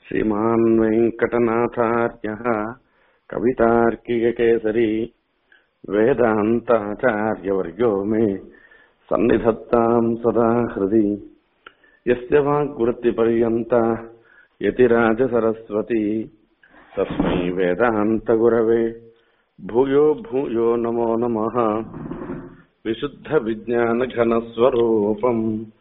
श्रीमान् वेङ्कटनाथार्यः कवितार्किककेसरी वेदान्ताचार्यवर्यो मे सन्निधत्ताम् सदा हृदि यस्य वाग्वृत्तिपर्यन्ता यतिराजसरस्वती तस्मै वेदान्तगुरवे भूयो भूयो नमो नमः विशुद्धविज्ञानघनस्वरूपम्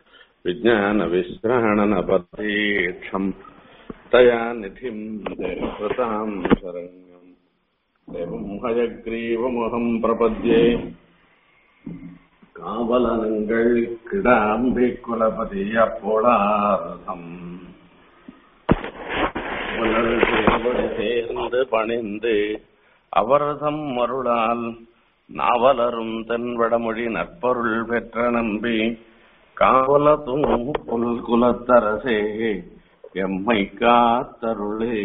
विज्ञानविश्राणनपदीक्षम् तया निधिम् देवकृताम् शरण्यम् देवम् हयग्रीवमहम् प्रपद्ये காவலனங்கள் கிடாம்பி குலபதி அப்போளாரசம் சேர்ந்து பணிந்து அவரசம் மருளால் நாவலரும் தென்வடமொழி நற்பொருள் பெற்ற நம்பி காவலத்தும் புல் குலத்தரசே எம்மை காத்தருளே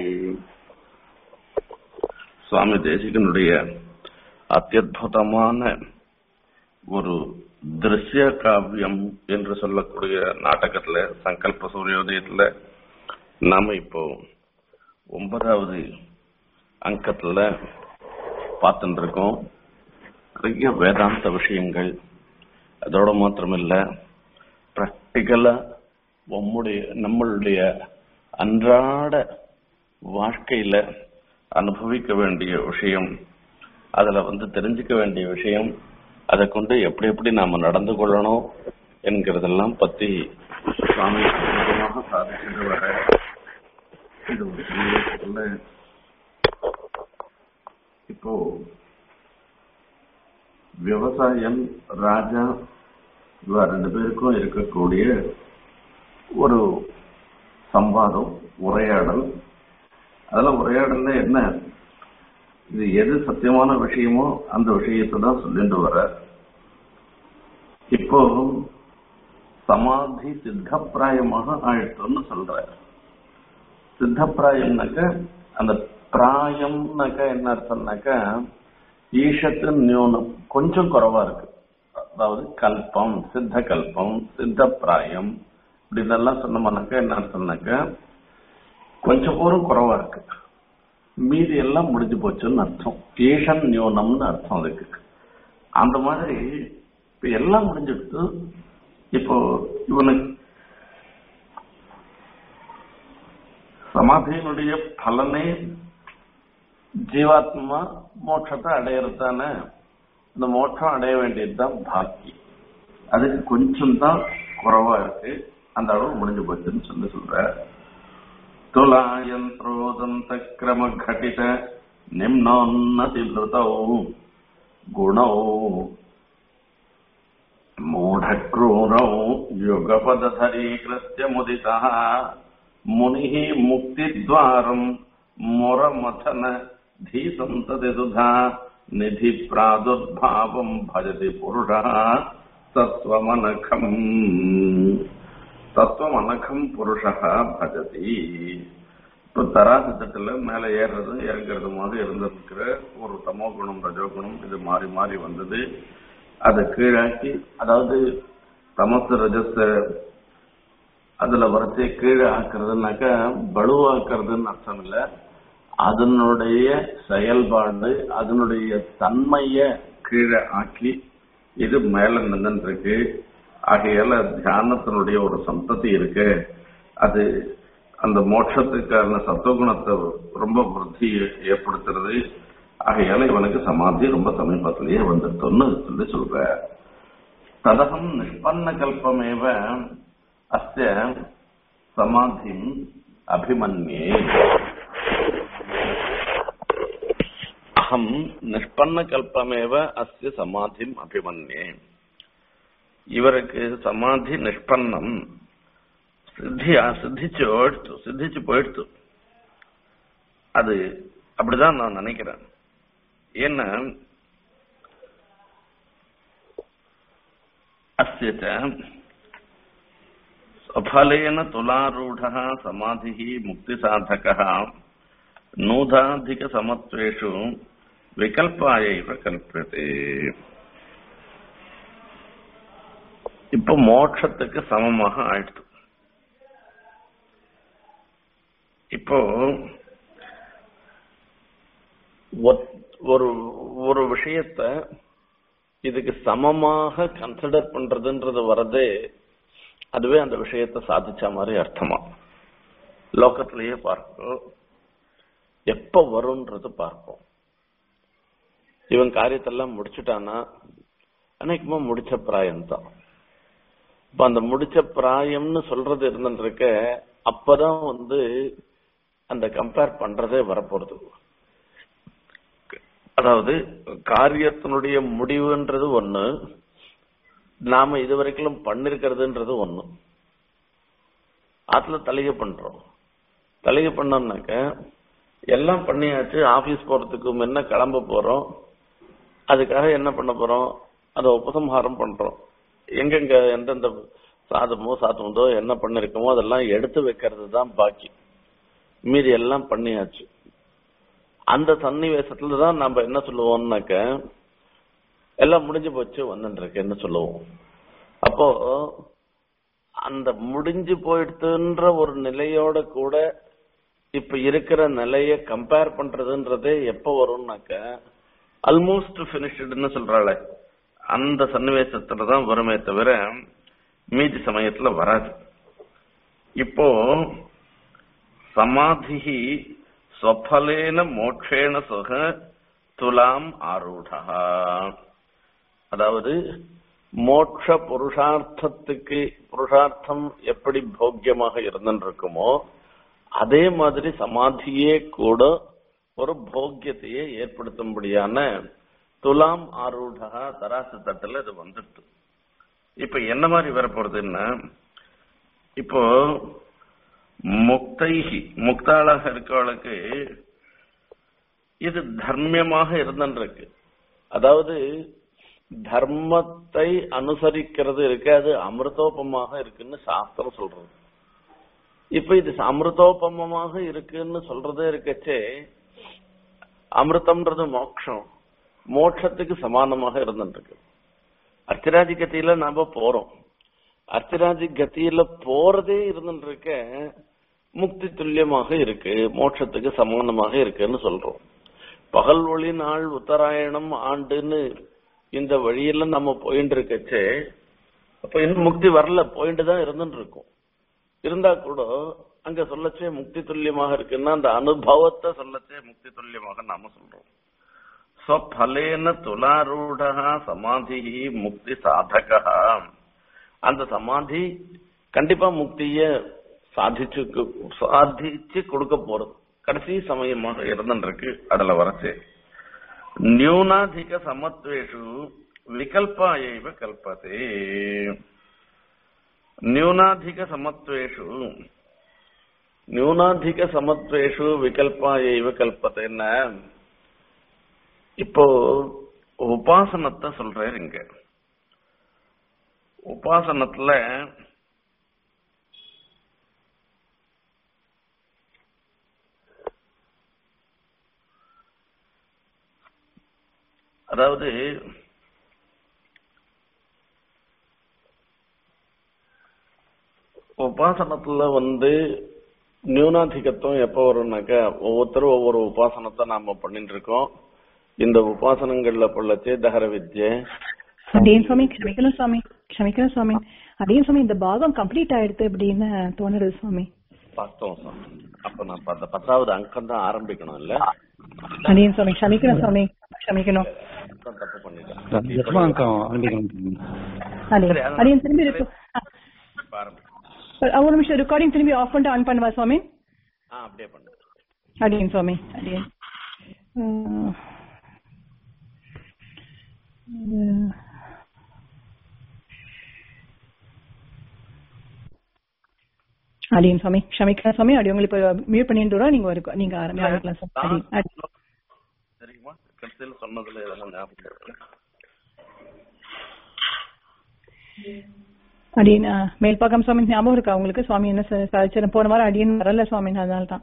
சுவாமி தேசிகனுடைய அத்தியுதமான ஒரு திருஷ்ய காவியம் என்று சொல்லக்கூடிய நாடகத்துல சங்கல்ப சூரியோதயத்துல நாம இப்போ ஒன்பதாவது அங்கத்துல பார்த்துட்டு இருக்கோம் நிறைய வேதாந்த விஷயங்கள் அதோட மாத்திரமில்ல பிராக்டிக்கலா நம்முடைய நம்மளுடைய அன்றாட வாழ்க்கையில அனுபவிக்க வேண்டிய விஷயம் அதுல வந்து தெரிஞ்சுக்க வேண்டிய விஷயம் அதை கொண்டு எப்படி எப்படி நாம நடந்து கொள்ளணும் என்கிறதெல்லாம் பத்தி சுவாமி சுத்தமாக சாதிச்சுட்டு வர இது ஒரு பெரிய சொல்ல இப்போ விவசாயம் ராஜா இவ ரெண்டு பேருக்கும் இருக்கக்கூடிய ஒரு சம்வாதம் உரையாடல் அதெல்லாம் உரையாடல்ல என்ன இது எது சத்தியமான விஷயமோ அந்த விஷயத்தை தான் சொல்லிட்டு வர இப்போ சமாதி சித்தப்பிராயமாக ஆயிட்டோம்னு சொல்ற சித்தப்பிராயம்னாக்க அந்த பிராயம்னாக்க என்ன அர்த்தம்னாக்க ஈஷத்து நியூனம் கொஞ்சம் குறைவா இருக்கு அதாவது கல்பம் சித்த கல்பம் சித்த பிராயம் இப்படின்னு எல்லாம் சொன்னோம்னாக்க என்ன அர்த்தம்னாக்க கொஞ்சம் ஒரு குறைவா இருக்கு மீதி எல்லாம் முடிஞ்சு போச்சுன்னு அர்த்தம் ஏஷன் நியூனம்னு அர்த்தம் அதுக்கு அந்த மாதிரி இப்ப எல்லாம் முடிஞ்சிடுத்து இப்போ இவனுக்கு சமாதியினுடைய பலனே ஜீவாத்மா மோட்சத்தை அடையறதானே இந்த மோட்சம் அடைய வேண்டியதுதான் பாக்கி அதுக்கு கொஞ்சம் தான் குறைவா இருக்கு அந்த அளவு முடிஞ்சு போச்சுன்னு சொல்லி சொல்ற तुलायन्त्रोदन्तक्रमघटित निम्नोन्नतिवृतौ गुणौ मूढक्रूरौ युगपदधरीकृत्य मुदितः मुनिः मुक्तिद्वारम् मुरमथन धीसन्ततिसुधा निधिप्रादुर्भावम् भजति पुरुषः तत्त्वमनखम् தத்துவம் அனகம் புருஷகா பஜதி இப்ப தராசு தட்டுல மேல ஏறுறது இறங்குறது மாதிரி இருந்திருக்கிற ஒரு தமோ குணம் ரஜோ குணம் இது மாறி மாறி வந்தது அதை கீழாக்கி அதாவது தமசு ரஜஸ அதுல வரிசை கீழே ஆக்குறதுனாக்கா பலுவாக்குறதுன்னு அர்த்தம் இல்ல அதனுடைய செயல்பாடு அதனுடைய தன்மைய கீழே ஆக்கி இது மேல நின்று இருக்கு ஆகையால தியானத்தினுடைய ஒரு சந்ததி இருக்கு அது அந்த மோட்சத்துக்கான சத்துவகுணத்தை ரொம்ப விருத்தி ஏற்படுத்துறது ஆகையால இவனுக்கு சமாதி ரொம்ப சமீபத்திலேயே வந்துட்டோம்னு சொல்லி சொல்ற ததகம் நிஷ்பன்ன கல்பமேவ அஸ்ய சமாதி அபிமன்யே அகம் நிஷ்பன்ன கல்பமேவ அஸ்ய சமாதிம் அபிமன்யே இவருக்கு சமாதி நிஷ்பன்னம் சித்தியா சித்திச்சு ஓடுத்து சித்திச்சு போயிடுத்து அது அப்படிதான் நான் நினைக்கிறேன் ஏன்னா அஸ்யச்ச ஸ்வஃபலேன துலாரூಢ சமாதி முக்தி சாதக நூதாதிக சமத்வேஷு விகல்பாயைவ கல்பியதே இப்ப மோட்சத்துக்கு சமமாக ஆயிடுது இப்போ ஒத்- ஒரு ஒரு விஷயத்த இதுக்கு சமமாக கன்சிடர் பண்றதுன்றது வரதே அதுவே அந்த விஷயத்தை சாதிச்ச மாதிரி அர்த்தமா லோகத்திலேயே பார்ப்போம் எப்ப வரும்ன்றது பார்ப்போம் இவன் காரியத்தெல்லாம் முடிச்சுட்டானா அன்னைக்குமா முடிச்ச பிராயம்தான் இப்ப அந்த முடிச்ச பிராயம்னு சொல்றது இருந்துருக்க அப்பதான் வந்து அந்த கம்பேர் பண்றதே வரப்போறது அதாவது காரியத்தினுடைய முடிவுன்றது ஒண்ணு நாம இதுவரைக்கும் பண்ணிருக்கிறதுன்றது ஒண்ணு அதுல தலைய பண்றோம் தலைய பண்ணோம்னாக்க எல்லாம் பண்ணியாச்சு ஆபீஸ் போறதுக்கு முன்ன கிளம்ப போறோம் அதுக்காக என்ன பண்ண போறோம் அதை உபசம்ஹாரம் பண்றோம் எங்கெங்க எந்தெந்த சாதமோ சாத்தமோ என்ன பண்ணிருக்கோமோ அதெல்லாம் எடுத்து வைக்கிறது தான் பாக்கி மீதி எல்லாம் பண்ணியாச்சு அந்த சன்னிவேசத்துல தான் நம்ம என்ன சொல்லுவோம்னாக்க எல்லாம் முடிஞ்சு போச்சு வந்துருக்கு சொல்லுவோம் அப்போ அந்த முடிஞ்சு போயிடுதுன்ற ஒரு நிலையோட கூட இப்ப இருக்கிற நிலைய கம்பேர் பண்றதுன்றதே எப்ப வரும்னாக்க ஆல்மோஸ்ட் பினிஷ்டுன்னு சொல்றாளே அந்த சன்னிவேசத்துல தான் வருமே தவிர மீதி சமயத்துல வராது இப்போ சமாதி ஸ்வபலேன மோட்சேன சுக துலாம் ஆரூடா அதாவது மோட்ச புருஷார்த்தத்துக்கு புருஷார்த்தம் எப்படி போக்கியமாக இருந்துருக்குமோ அதே மாதிரி சமாதியே கூட ஒரு போக்கியத்தையே ஏற்படுத்தும்படியான துலாம் ஆரூடா தராசு தட்டுல இது வந்துட்டு இப்ப என்ன மாதிரி வரப்போறதுன்னா இப்போ முக்தைகி முக்தாளாக இருக்கவளுக்கு இது தர்மியமாக இருந்துருக்கு அதாவது தர்மத்தை அனுசரிக்கிறது இருக்கு அது அமிர்தோபமாக இருக்குன்னு சாஸ்திரம் சொல்றது இப்ப இது அமிர்தோபமமாக இருக்குன்னு சொல்றதே இருக்கச்சே அமிர்தம்ன்றது மோட்சம் மோட்சத்துக்கு சமானமாக இருந்துருக்கு அர்ச்சராஜி கத்தியில நாம போறோம் அர்ச்சராஜி கத்தியில போறதே இருந்துருக்க முக்தி துல்லியமாக இருக்கு மோட்சத்துக்கு சமானமாக இருக்குன்னு சொல்றோம் பகல் ஒளி நாள் உத்தராயணம் ஆண்டுன்னு இந்த வழியில நம்ம போயிட்டு இருக்கச்சே அப்ப இன்னும் முக்தி வரல போயிட்டு தான் இருந்துட்டு இருக்கும் இருந்தா கூட அங்க சொல்லச்சே முக்தி துல்லியமாக இருக்குன்னா அந்த அனுபவத்தை சொல்லச்சே முக்தி துல்லியமாக நாம சொல்றோம் ஸ்வபலேன துலாரூடா சமாதி முக்தி சாதகா அந்த சமாதி கண்டிப்பா முக்திய சாதிச்சு சாதிச்சு கொடுக்க போறது கடைசி சமயமாக இருந்துருக்கு அதுல வரச்சு நியூனாதிக சமத்வேஷு விகல்பாயைவ கல்பதே நியூனாதிக சமத்வேஷு நியூனாதிக சமத்வேஷு விகல்பாயைவ கல்பத்தைன்னா இப்போ உபாசனத்தை சொல்றாரு இங்க உபாசனத்துல அதாவது உபாசனத்துல வந்து நியூனாதிகத்துவம் எப்ப வரும்னாக்கா ஒவ்வொருத்தரும் ஒவ்வொரு உபாசனத்தை நாம பண்ணிட்டு இருக்கோம் இந்த உபாசனங்கள்ல பொள்ளச்சே தகர வித்யை அதையும் சுவாமி க்ஷமிக்கணும் சுவாமி க்ஷமிக்கணும் சுவாமி அதையும் சுவாமி இந்த பாகம் கம்ப்ளீட் ஆயிடுது அப்படின்னு தோணுது சுவாமி வாஸ்தவம் சார் அப்ப நான் அந்த பத்தாவது அங்கம் தான் ஆரம்பிக்கணும் இல்ல அதையும் சுவாமி க்ஷமிக்கணும் சுவாமி க்ஷமிக்கணும் அதான் தப்பு பண்ணிட்டேன் தசமாங்கம் ஆரம்பிக்கணும் அதையும் அதையும் திரும்பி இருக்கு இப்ப ஆரம்பிக்கணும் ஒரு நிமிஷம் ரெக்கார்டிங் திரும்பி ஆஃப் பண்ணிட்டு ஆன் பண்ணுவா சுவாமி ஆ அப்படியே பண்ணு அடியன் சுவாமி அடியன் ஆஹ், இது- அடியன் சுவாமி க்ஷமிக்கலாம் சுவாமி அடி உங்களுக்கு இப்போ மியூட் பண்ணிட்டு வரோம் நீங்க ஒரு நீங்க ஆரம்பி ஆரம்பிக்கலாம் சார் அடி அடி தெரியுமா கடைசியில் சொன்னதுல எதெல்லாம் ஞாபகம் இருக்கு அடியன் ஆஹ், மேல்பாக்கம் சுவாமி ஞாபகம் இருக்கா உங்களுக்கு சுவாமி என்ன ச- சாதிச்சாரு போன வாரம் அடியன் வரல சுவாமி அதனால தான்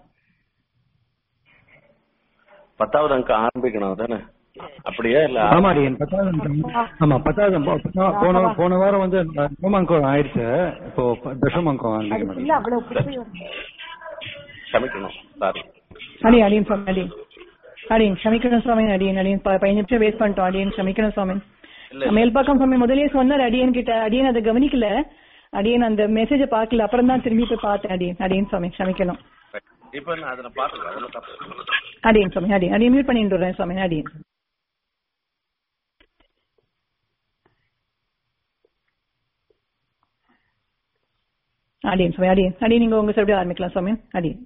பத்தாவது அங்கம் ஆரம்பிக்கணும் தானே அப்படியா இல்ல ஆமா அடியன் பத்தாவது அங்கம். ஆமா பத்தாவது அங்கம். பத்தா- போன போன வாரம் வந்து நவமாங்கம் ஆயிடுச்சு இப்போ ப- தசமாங்கம் ஆரம்பிக்க மாட்டேங்குது க்ஷமிக்கணும் சாரி அடி அடியன் சுவாமி அடி அடியன் க்ஷமிக்கணும் சுவாமி அடியன் அடியன் ப- பதினஞ்சு நிமிஷம் வேஸ்ட் பண்ணிட்டோம் அடியன் க்ஷமிக்கணும் சுவாமி இல்ல மேல்பாக்கம் சுவாமி முதல்லயே சொன்னார் அடியன் கிட்ட அடியன் அதை கவனிக்கல அடியன் அந்த மெசேஜ பார்க்கல அப்புறம் தான் திரும்பி போய் பார்த்தேன் அடியன் அடியன் சுவாமி க்ஷமிக்கணும் இப்ப நான் அதுல பாத்துக்கலாம் அதுல தப்பு இல்லை. அடியன் சுவாமி அடியன் அடியன் மியூட் பண்ணிட்டு வரேன் சுவாமி அடியன் அடியன் சுவாமி அடியன் அடியன் நீங்க உங்க சைடு ஆரம்பிக்கலாம் சுவாமி அடியன்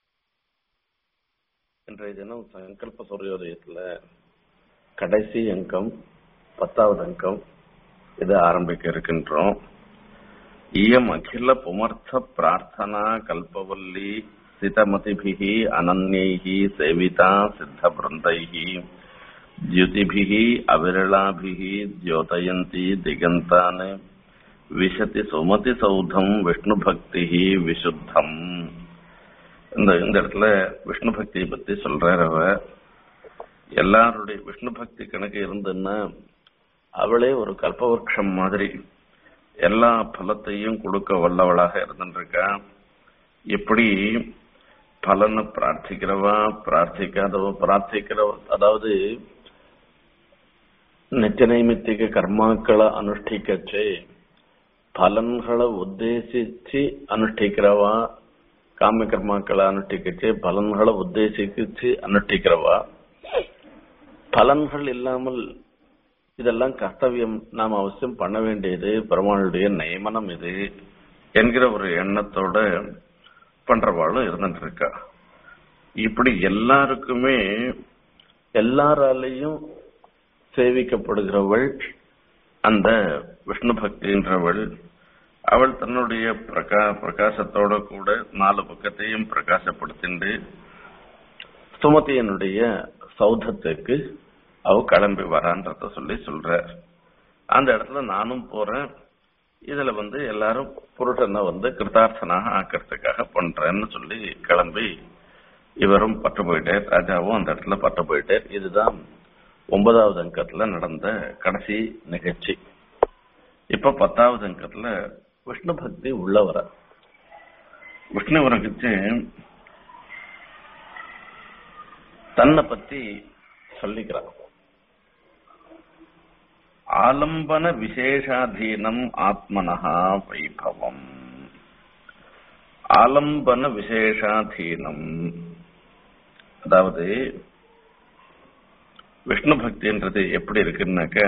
இன்றைய தினம் சங்கல்ப சூரியோதயத்துல கடைசி அங்கம் பத்தாவது அங்கம் இதை ஆரம்பிக்க இருக்கின்றோம் இயம் அகில புமர்த்த பிரார்த்தனா கல்பவல்லி சிதமதிபிஹி அனன்யைஹி சேவிதா சித்த பிருந்தைஹி द्युतिभिः अविरलाभिः द्योतयन्ति दिगन्तान् विशति சுமதிசௌதம் விஷ்ணு பக்தி விசுத்தம் இந்த இந்த இடத்துல விஷ்ணு பக்தியை பத்தி சொல்றாரு அவ எல்லாருடைய விஷ்ணு பக்தி கணக்கு இருந்துன்னா அவளே ஒரு கல்பவருஷம் மாதிரி எல்லா பலத்தையும் கொடுக்க வல்லவளாக இருந்துருக்கா எப்படி பலனை பிரார்த்திக்கிறவா பிரார்த்திக்காதவ பிரார்த்திக்கிறவ அதாவது நித்திய நைமித்திக கர்மாக்களை அனுஷ்டிக்கச்சு பலன்களை உத்தேசிச்சு அனுஷ்டிக்கிறவா காம கர்மாக்களை அனுஷ்டிக்கச்சு பலன்களை உத்தேசிச்சு அனுஷ்டிக்கிறவா பலன்கள் இல்லாமல் இதெல்லாம் கர்த்தவியம் நாம் அவசியம் பண்ண வேண்டியது பெருமாளுடைய நியமனம் இது என்கிற ஒரு எண்ணத்தோட பண்றவாளும் இருந்துட்டு இருக்கா இப்படி எல்லாருக்குமே எல்லாராலையும் சேவிக்கப்படுகிறவள் அந்த விஷ்ணு பக்தின்றவள் அவள் தன்னுடைய பிரகா பிரகாசத்தோட கூட நாலு பக்கத்தையும் பிரகாசப்படுத்திண்டு சுமதியனுடைய சௌதத்துக்கு அவ கிளம்பி வரான்றத சொல்லி சொல்ற அந்த இடத்துல நானும் போறேன் இதுல வந்து எல்லாரும் புருஷனை வந்து கிருதார்த்தனாக ஆக்கிறதுக்காக பண்றேன்னு சொல்லி கிளம்பி இவரும் பட்டு போயிட்டார் ராஜாவும் அந்த இடத்துல பட்டு போயிட்டார் இதுதான் ஒன்பதாவது அங்கத்துல நடந்த கடைசி நிகழ்ச்சி இப்ப பத்தாவது அங்கத்துல விஷ்ணு பக்தி உள்ள வர விஷ்ணு வரைக்கு தன்னை பத்தி சொல்லிக்கிறான் ஆலம்பன விசேஷாதீனம் ஆத்மனஹா வைபவம் ஆலம்பன விசேஷாதீனம் அதாவது விஷ்ணு பக்தின்றது எப்படி இருக்குன்னாக்க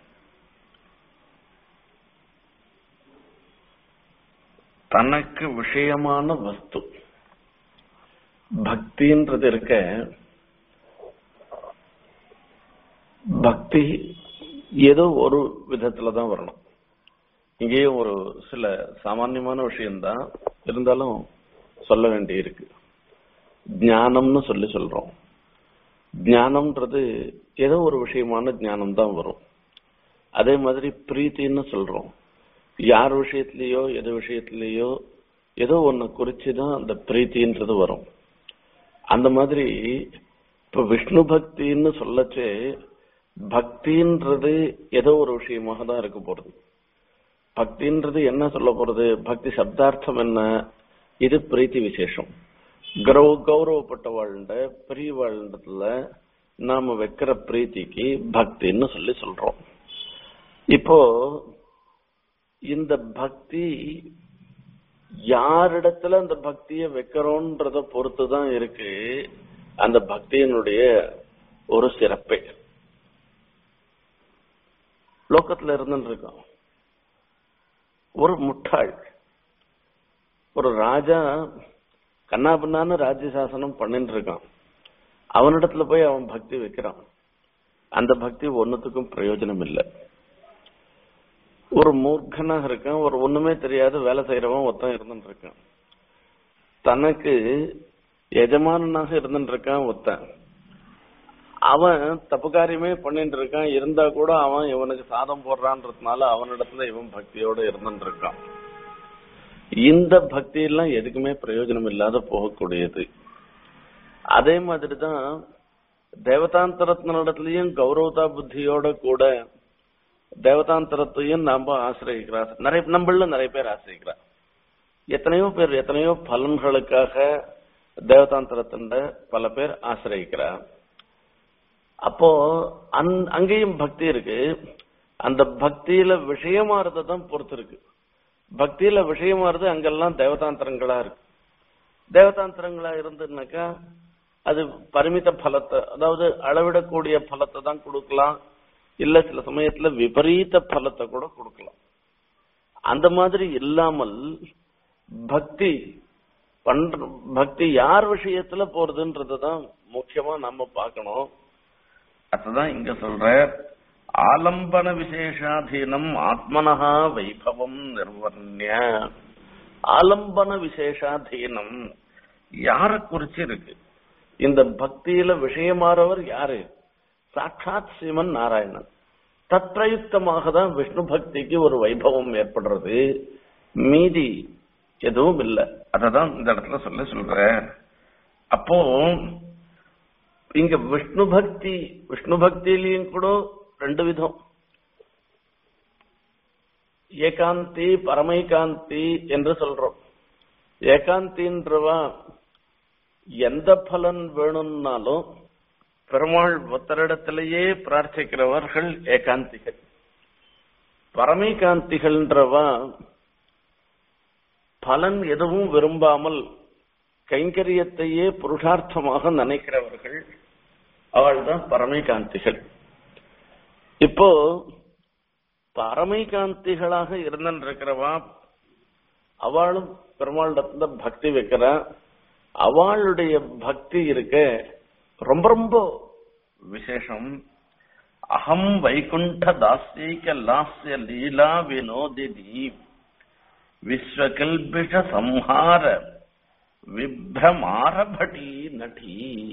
தனக்கு விஷயமான வஸ்து பக்தின்றது இருக்க பக்தி ஏதோ ஒரு விதத்துல தான் வரணும் இங்கேயும் ஒரு சில சாமான்யமான விஷயம்தான் இருந்தாலும் சொல்ல வேண்டி இருக்கு ஞானம்னு சொல்லி சொல்றோம் ஞானம்ன்றது ஏதோ ஒரு விஷயமான ஞானம் தான் வரும் அதே மாதிரி பிரீத்தின்னு சொல்றோம் யார் விஷயத்திலேயோ எது விஷயத்திலேயோ ஏதோ ஒன்னு குறிச்சுதான் அந்த பிரீத்தின்றது வரும் அந்த மாதிரி இப்ப விஷ்ணு பக்தின்னு சொல்லச்சே பக்தின்றது ஏதோ ஒரு விஷயமாக தான் இருக்க போறது பக்தின்றது என்ன சொல்ல போறது பக்தி சப்தார்த்தம் என்ன இது பிரீத்தி விசேஷம் கௌரவ கௌரவப்பட்ட வாழ்ந்த பெரிய வாழ்ந்ததுல நாம வைக்கிற பிரீத்திக்கு பக்தின்னு சொல்லி சொல்றோம் இப்போ இந்த பக்தி யாரிடத்துல அந்த பக்தியை வைக்கிறோன்றத பொறுத்து தான் இருக்கு அந்த பக்தியினுடைய ஒரு சிறப்பே லோக்கத்துல இருந்துட்டு இருக்கோம் ஒரு முட்டாள் ஒரு ராஜா கண்ணாபின்னான்னு ராஜ்ய சாசனம் பண்ணிட்டு இருக்கான் அவனிடத்துல போய் அவன் பக்தி வைக்கிறான் அந்த பக்தி ஒன்னுத்துக்கும் பிரயோஜனம் இல்லை ஒரு மூர்க்கனாக இருக்கான் ஒரு ஒண்ணுமே தெரியாத வேலை செய்யறவன் ஒருத்தன் இருந்துட்டு இருக்கான் தனக்கு எஜமானனாக இருந்துட்டு இருக்கான் ஒருத்தன் அவன் தப்பு காரியமே பண்ணிட்டு இருக்கான் இருந்தா கூட அவன் இவனுக்கு சாதம் போடுறான்றதுனால அவனிடத்துல இவன் பக்தியோட இருந்துட்டு இருக்கான் இந்த பக்தி எல்லாம் எதுக்குமே பிரயோஜனம் இல்லாத போகக்கூடியது அதே மாதிரிதான் தேவதாந்தரத்தினிடத்துலயும் கௌரவதா புத்தியோட கூட தேவதாந்தரத்தையும் நாம ஆசிரியக்கிறா நிறைய நம்மள நிறைய பேர் ஆசிரியக்கிறா எத்தனையோ பேர் எத்தனையோ பலன்களுக்காக தேவதாந்திரத்தின் பல பேர் ஆசிரியிக்கிறா அப்போ அந் அங்கேயும் பக்தி இருக்கு அந்த பக்தியில விஷயமாறதை தான் பொறுத்து இருக்கு பக்தியில விஷயமாறது அங்கெல்லாம் தேவதாந்திரங்களா இருக்கு தேவதாந்திரங்களா இருந்துனாக்கா அது பரிமித பலத்தை அதாவது அளவிடக்கூடிய பலத்தை தான் கொடுக்கலாம் இல்ல சில சமயத்துல விபரீத பலத்தை கூட கொடுக்கலாம் அந்த மாதிரி இல்லாமல் பக்தி பண்ற பக்தி யார் விஷயத்துல போறதுன்றதுதான் முக்கியமா நம்ம பார்க்கணும் அதுதான் இங்க சொல்ற ஆலம்பன விசேஷாதீனம் ஆத்மனஹா வைபவம் நிர்வர்ணிய ஆலம்பன விசேஷாதீனம் யார குறிச்சு இருக்கு இந்த பக்தியில விஷயமாறவர் யாரு சாட்சாத் ஸ்ரீமன் நாராயணன் தத்ரயுக்தமாக தான் விஷ்ணு பக்திக்கு ஒரு வைபவம் ஏற்படுறது மீதி எதுவும் இல்லை அததான் இந்த இடத்துல சொல்ல சொல்ற அப்போ இங்க விஷ்ணு பக்தி விஷ்ணு பக்தியிலையும் கூட ரெண்டு விதம் ஏகாந்தி பரமைகாந்தி என்று சொல்றோம் ஏகாந்தின்றவா எந்த பலன் வேணும்னாலும் பெருமாள் ஒத்தரிடத்திலேயே பிரார்த்திக்கிறவர்கள் ஏகாந்திகள் பரமைகாந்திகள்ன்றவா பலன் எதுவும் விரும்பாமல் கைங்கரியத்தையே புருஷார்த்தமாக நினைக்கிறவர்கள் அவள்தான் பரமைகாந்திகள் இப்போ பரமைகாந்திகளாக இருந்திருக்கிறவா அவளும் பெருமாளிடத்துல பக்தி வைக்கிறா அவளுடைய பக்தி இருக்க ரொம்ப ரொம்ப விசேஷம் அகம் வைகுண்ட தாஸ்யைக லாஸ்ய லீலா வினோதினி விஸ்வகல்பிஷ சம்ஹார விப்ரமாரபடி நடி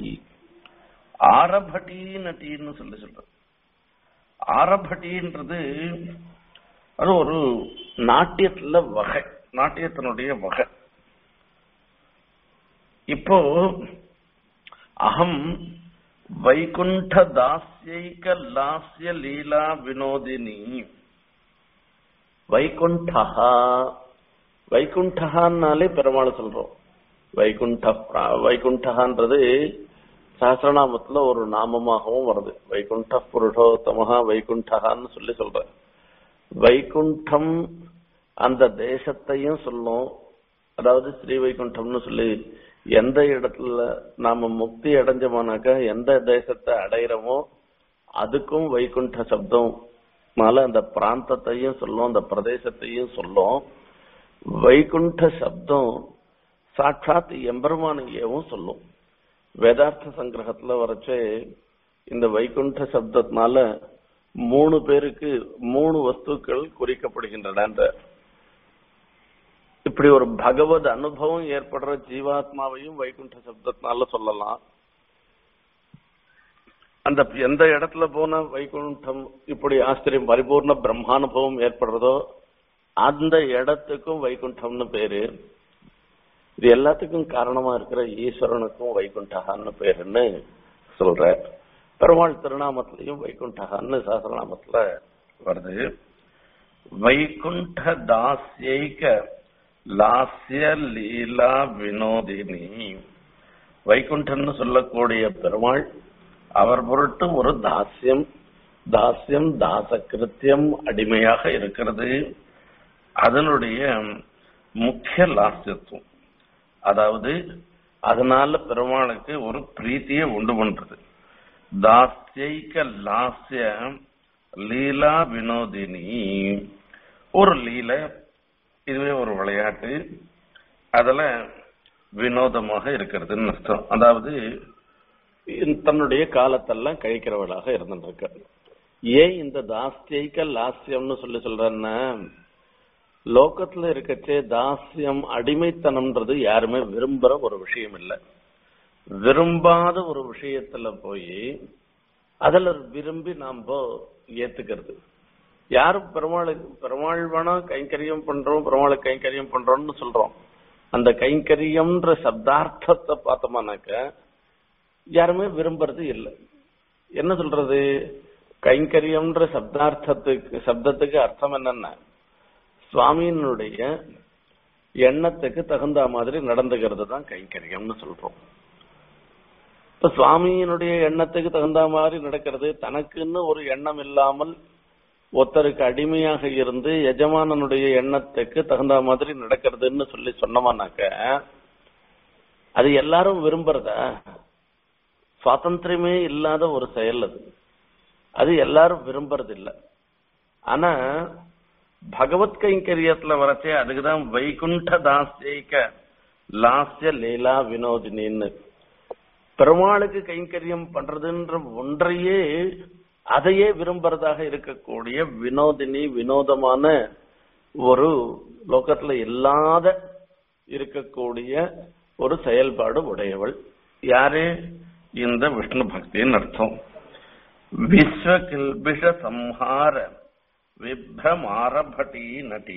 ஆரபடி நட்டின்னு சொல்லி சொல்ற ஆரபட்டின்றது அது ஒரு நாட்டியத்துல வகை நாட்டியத்தினுடைய வகை இப்போ அகம் வைகுண்ட தாஸ்யைக லாஸ்ய லீலா வினோதினி வைகுண்டஹா வைகுண்டஹான்னாலே பெருமாள் சொல்றோம் வைகுண்ட வைகுண்டஹான்றது சஹசிரநாமத்துல ஒரு நாமமாகவும் வருது வைகுண்ட புருஷோத்தமஹா வைகுண்டஹான்னு சொல்லி சொல்ற வைகுண்டம் அந்த தேசத்தையும் சொல்லும் அதாவது ஸ்ரீ வைகுண்டம்னு சொல்லி எந்த இடத்துல நாம முக்தி அடைஞ்சோமானாக்கா எந்த தேசத்தை அடையிறோமோ அதுக்கும் வைகுண்ட சப்தம் மேல அந்த பிராந்தத்தையும் சொல்லும் அந்த பிரதேசத்தையும் சொல்லும் வைகுண்ட சப்தம் சாட்சாத் எம்பெருமானையவும் சொல்லும் வேதார்த்த சங்கிரகத்துல வரைச்சே இந்த வைகுண்ட சப்தத்தினால மூணு பேருக்கு மூணு வஸ்துக்கள் குறிக்கப்படுகின்றன இப்படி ஒரு பகவத் அனுபவம் ஏற்படுற ஜீவாத்மாவையும் வைகுண்ட சப்தத்தினால சொல்லலாம் அந்த எந்த இடத்துல போன வைகுண்டம் இப்படி ஆச்சரியம் பரிபூர்ண பிரம்மானுபவம் ஏற்படுறதோ அந்த இடத்துக்கும் வைகுண்டம்னு பேரு இது எல்லாத்துக்கும் காரணமா இருக்கிற ஈஸ்வரனுக்கும் வைகுண்டகான்னு பேருன்னு சொல்ற பெருமாள் திருநாமத்திலையும் வைகுண்டகான்னு சாஸ்திரநாமத்துல வருது வைகுண்ட தாஸ்யைக லாஸ்ய லீலா வினோதினி வைகுண்டன்னு சொல்லக்கூடிய பெருமாள் அவர் பொருட்டு ஒரு தாஸ்யம் தாஸ்யம் தாசகிருத்தியம் அடிமையாக இருக்கிறது அதனுடைய முக்கிய லாஸ்யத்துவம் அதாவது அதனால பெருமாளுக்கு ஒரு பிரீத்தியை உண்டு பண்றது தாஸ்யைக லாஸ்ய லீலா வினோதினி ஒரு லீலை இதுவே ஒரு விளையாட்டு அதுல வினோதமாக இருக்கிறதுன்னு அர்த்தம் அதாவது தன்னுடைய காலத்தெல்லாம் கழிக்கிறவளாக இருந்துருக்க ஏன் இந்த தாஸ்தியைக்க லாஸ்யம்னு சொல்லி சொல்றேன்னா லோகத்துல இருக்கச்சே தாஸ்யம் அடிமைத்தனம்ன்றது யாருமே விரும்புற ஒரு விஷயம் இல்லை விரும்பாத ஒரு விஷயத்துல போய் அதுல விரும்பி நாம ஏத்துக்கிறது யாரும் பெருமாளுக்கு பெருமாள் வேணா கைங்கரியம் பண்றோம் பெருமாளுக்கு கைங்கரியம் பண்றோம்னு சொல்றோம் அந்த கைங்கரியம்ன்ற சப்தார்த்தத்தை பார்த்தோம்னாக்க யாருமே விரும்புறது இல்லை என்ன சொல்றது கைங்கரியம்ன்ற சப்தார்த்தத்துக்கு சப்தத்துக்கு அர்த்தம் என்னன்னா சுவாமியினுடைய எண்ணத்துக்கு தகுந்த மாதிரி நடந்துகிறது தான் கைங்கரியம்னு சொல்றோம் இப்ப சுவாமியினுடைய எண்ணத்துக்கு தகுந்த மாதிரி நடக்கிறது தனக்குன்னு ஒரு எண்ணம் இல்லாமல் ஒருத்தருக்கு அடிமையாக இருந்து எஜமானனுடைய எண்ணத்துக்கு தகுந்த மாதிரி நடக்கிறதுன்னு சொல்லி சொன்னோமானாக்க அது எல்லாரும் விரும்புறதா சுவாதந்திரமே இல்லாத ஒரு செயல் அது அது எல்லாரும் விரும்புறது இல்ல ஆனா பகவத் கைங்கரியத்துல வரச்சே அதுக்குதான் வைகுண்ட தாசியைக்க லாஸ்ய லீலா வினோதினின்னு பெருமாளுக்கு கைங்கரியம் பண்றதுன்ற ஒன்றையே அதையே விரும்புறதாக இருக்கக்கூடிய வினோதினி வினோதமான ஒரு லோகத்துல இல்லாத இருக்கக்கூடிய ஒரு செயல்பாடு உடையவள் யாரு இந்த விஷ்ணு பக்தின்னு அர்த்தம் விஸ்வகில்பிஷ சம்ஹார விப்ரமாரபடி நடி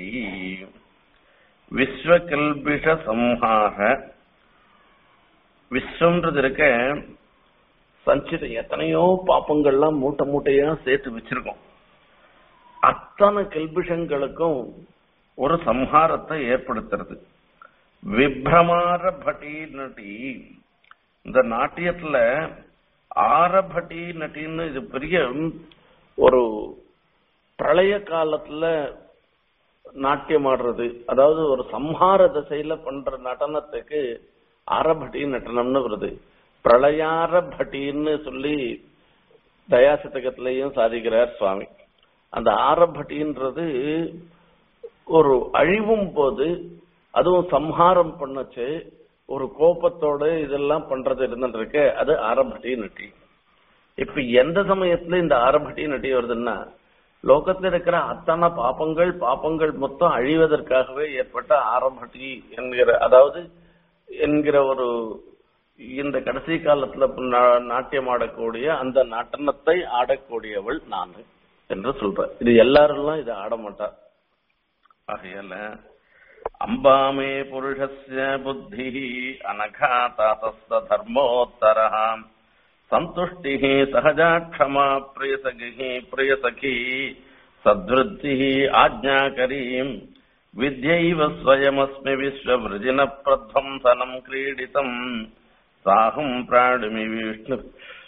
விஸ்வகில்பிஷ சம்ஹார விஸ்வம்ன்றது இருக்க சஞ்சிதம் எத்தனையோ பாப்பங்கள்லாம் மூட்டை மூட்டையா சேர்த்து வச்சிருக்கோம் அத்தனை கல்பிஷங்களுக்கும் ஒரு சம்ஹாரத்தை ஏற்படுத்துறது விப்ரமார பட்டி நட்டி இந்த நாட்டியத்துல ஆரபட்டி நட்டின்னு இது பெரிய ஒரு பிரளய காலத்துல நாட்டியம் ஆடுறது அதாவது ஒரு சம்ஹார திசையில பண்ற நடனத்துக்கு ஆரபட்டி நடனம்னு வருது பிரளயார பட்டின்னு சொல்லி தயாசதகத்திலையும் சாதிக்கிறார் சுவாமி அந்த ஆரபட்டின்றது ஒரு அழிவும் போது அதுவும் சம்ஹாரம் பண்ணச்சு ஒரு கோபத்தோட இதெல்லாம் பண்றது இருந்துருக்கு அது ஆரம்பட்டி நட்டி இப்ப எந்த சமயத்துல இந்த ஆரம்பட்டி நட்டி வருதுன்னா லோகத்துல இருக்கிற அத்தனை பாப்பங்கள் பாப்பங்கள் மொத்தம் அழிவதற்காகவே ஏற்பட்ட ஆரம்பட்டி என்கிற அதாவது என்கிற ஒரு இந்த கடைசி காலத்துல நா- நாட்டியம் ஆடக்கூடிய அந்த நடனத்தை ஆடக்கூடியவள் நான் என்று சொல்றேன் இது எல்லாரெல்லாம் இதை ஆட மாட்டா ஆகையால அம்பாமே புருஷஸ்ய புத்தி அனகாதாசஸ்த தர்மோத்தரः சந்துஷ்டிः சகஜா க்ஷமா பிரியசகிः பிரியசகி சத்வృத்திः ஆஜ்ஞாகரீம் வித்யைவ ஸ்வயமஸ்மி விஸ்வவிருஜின பிரத்வம்சனம் கிரீடிதம் சாஹம் பிராணிமி விஷ்ணு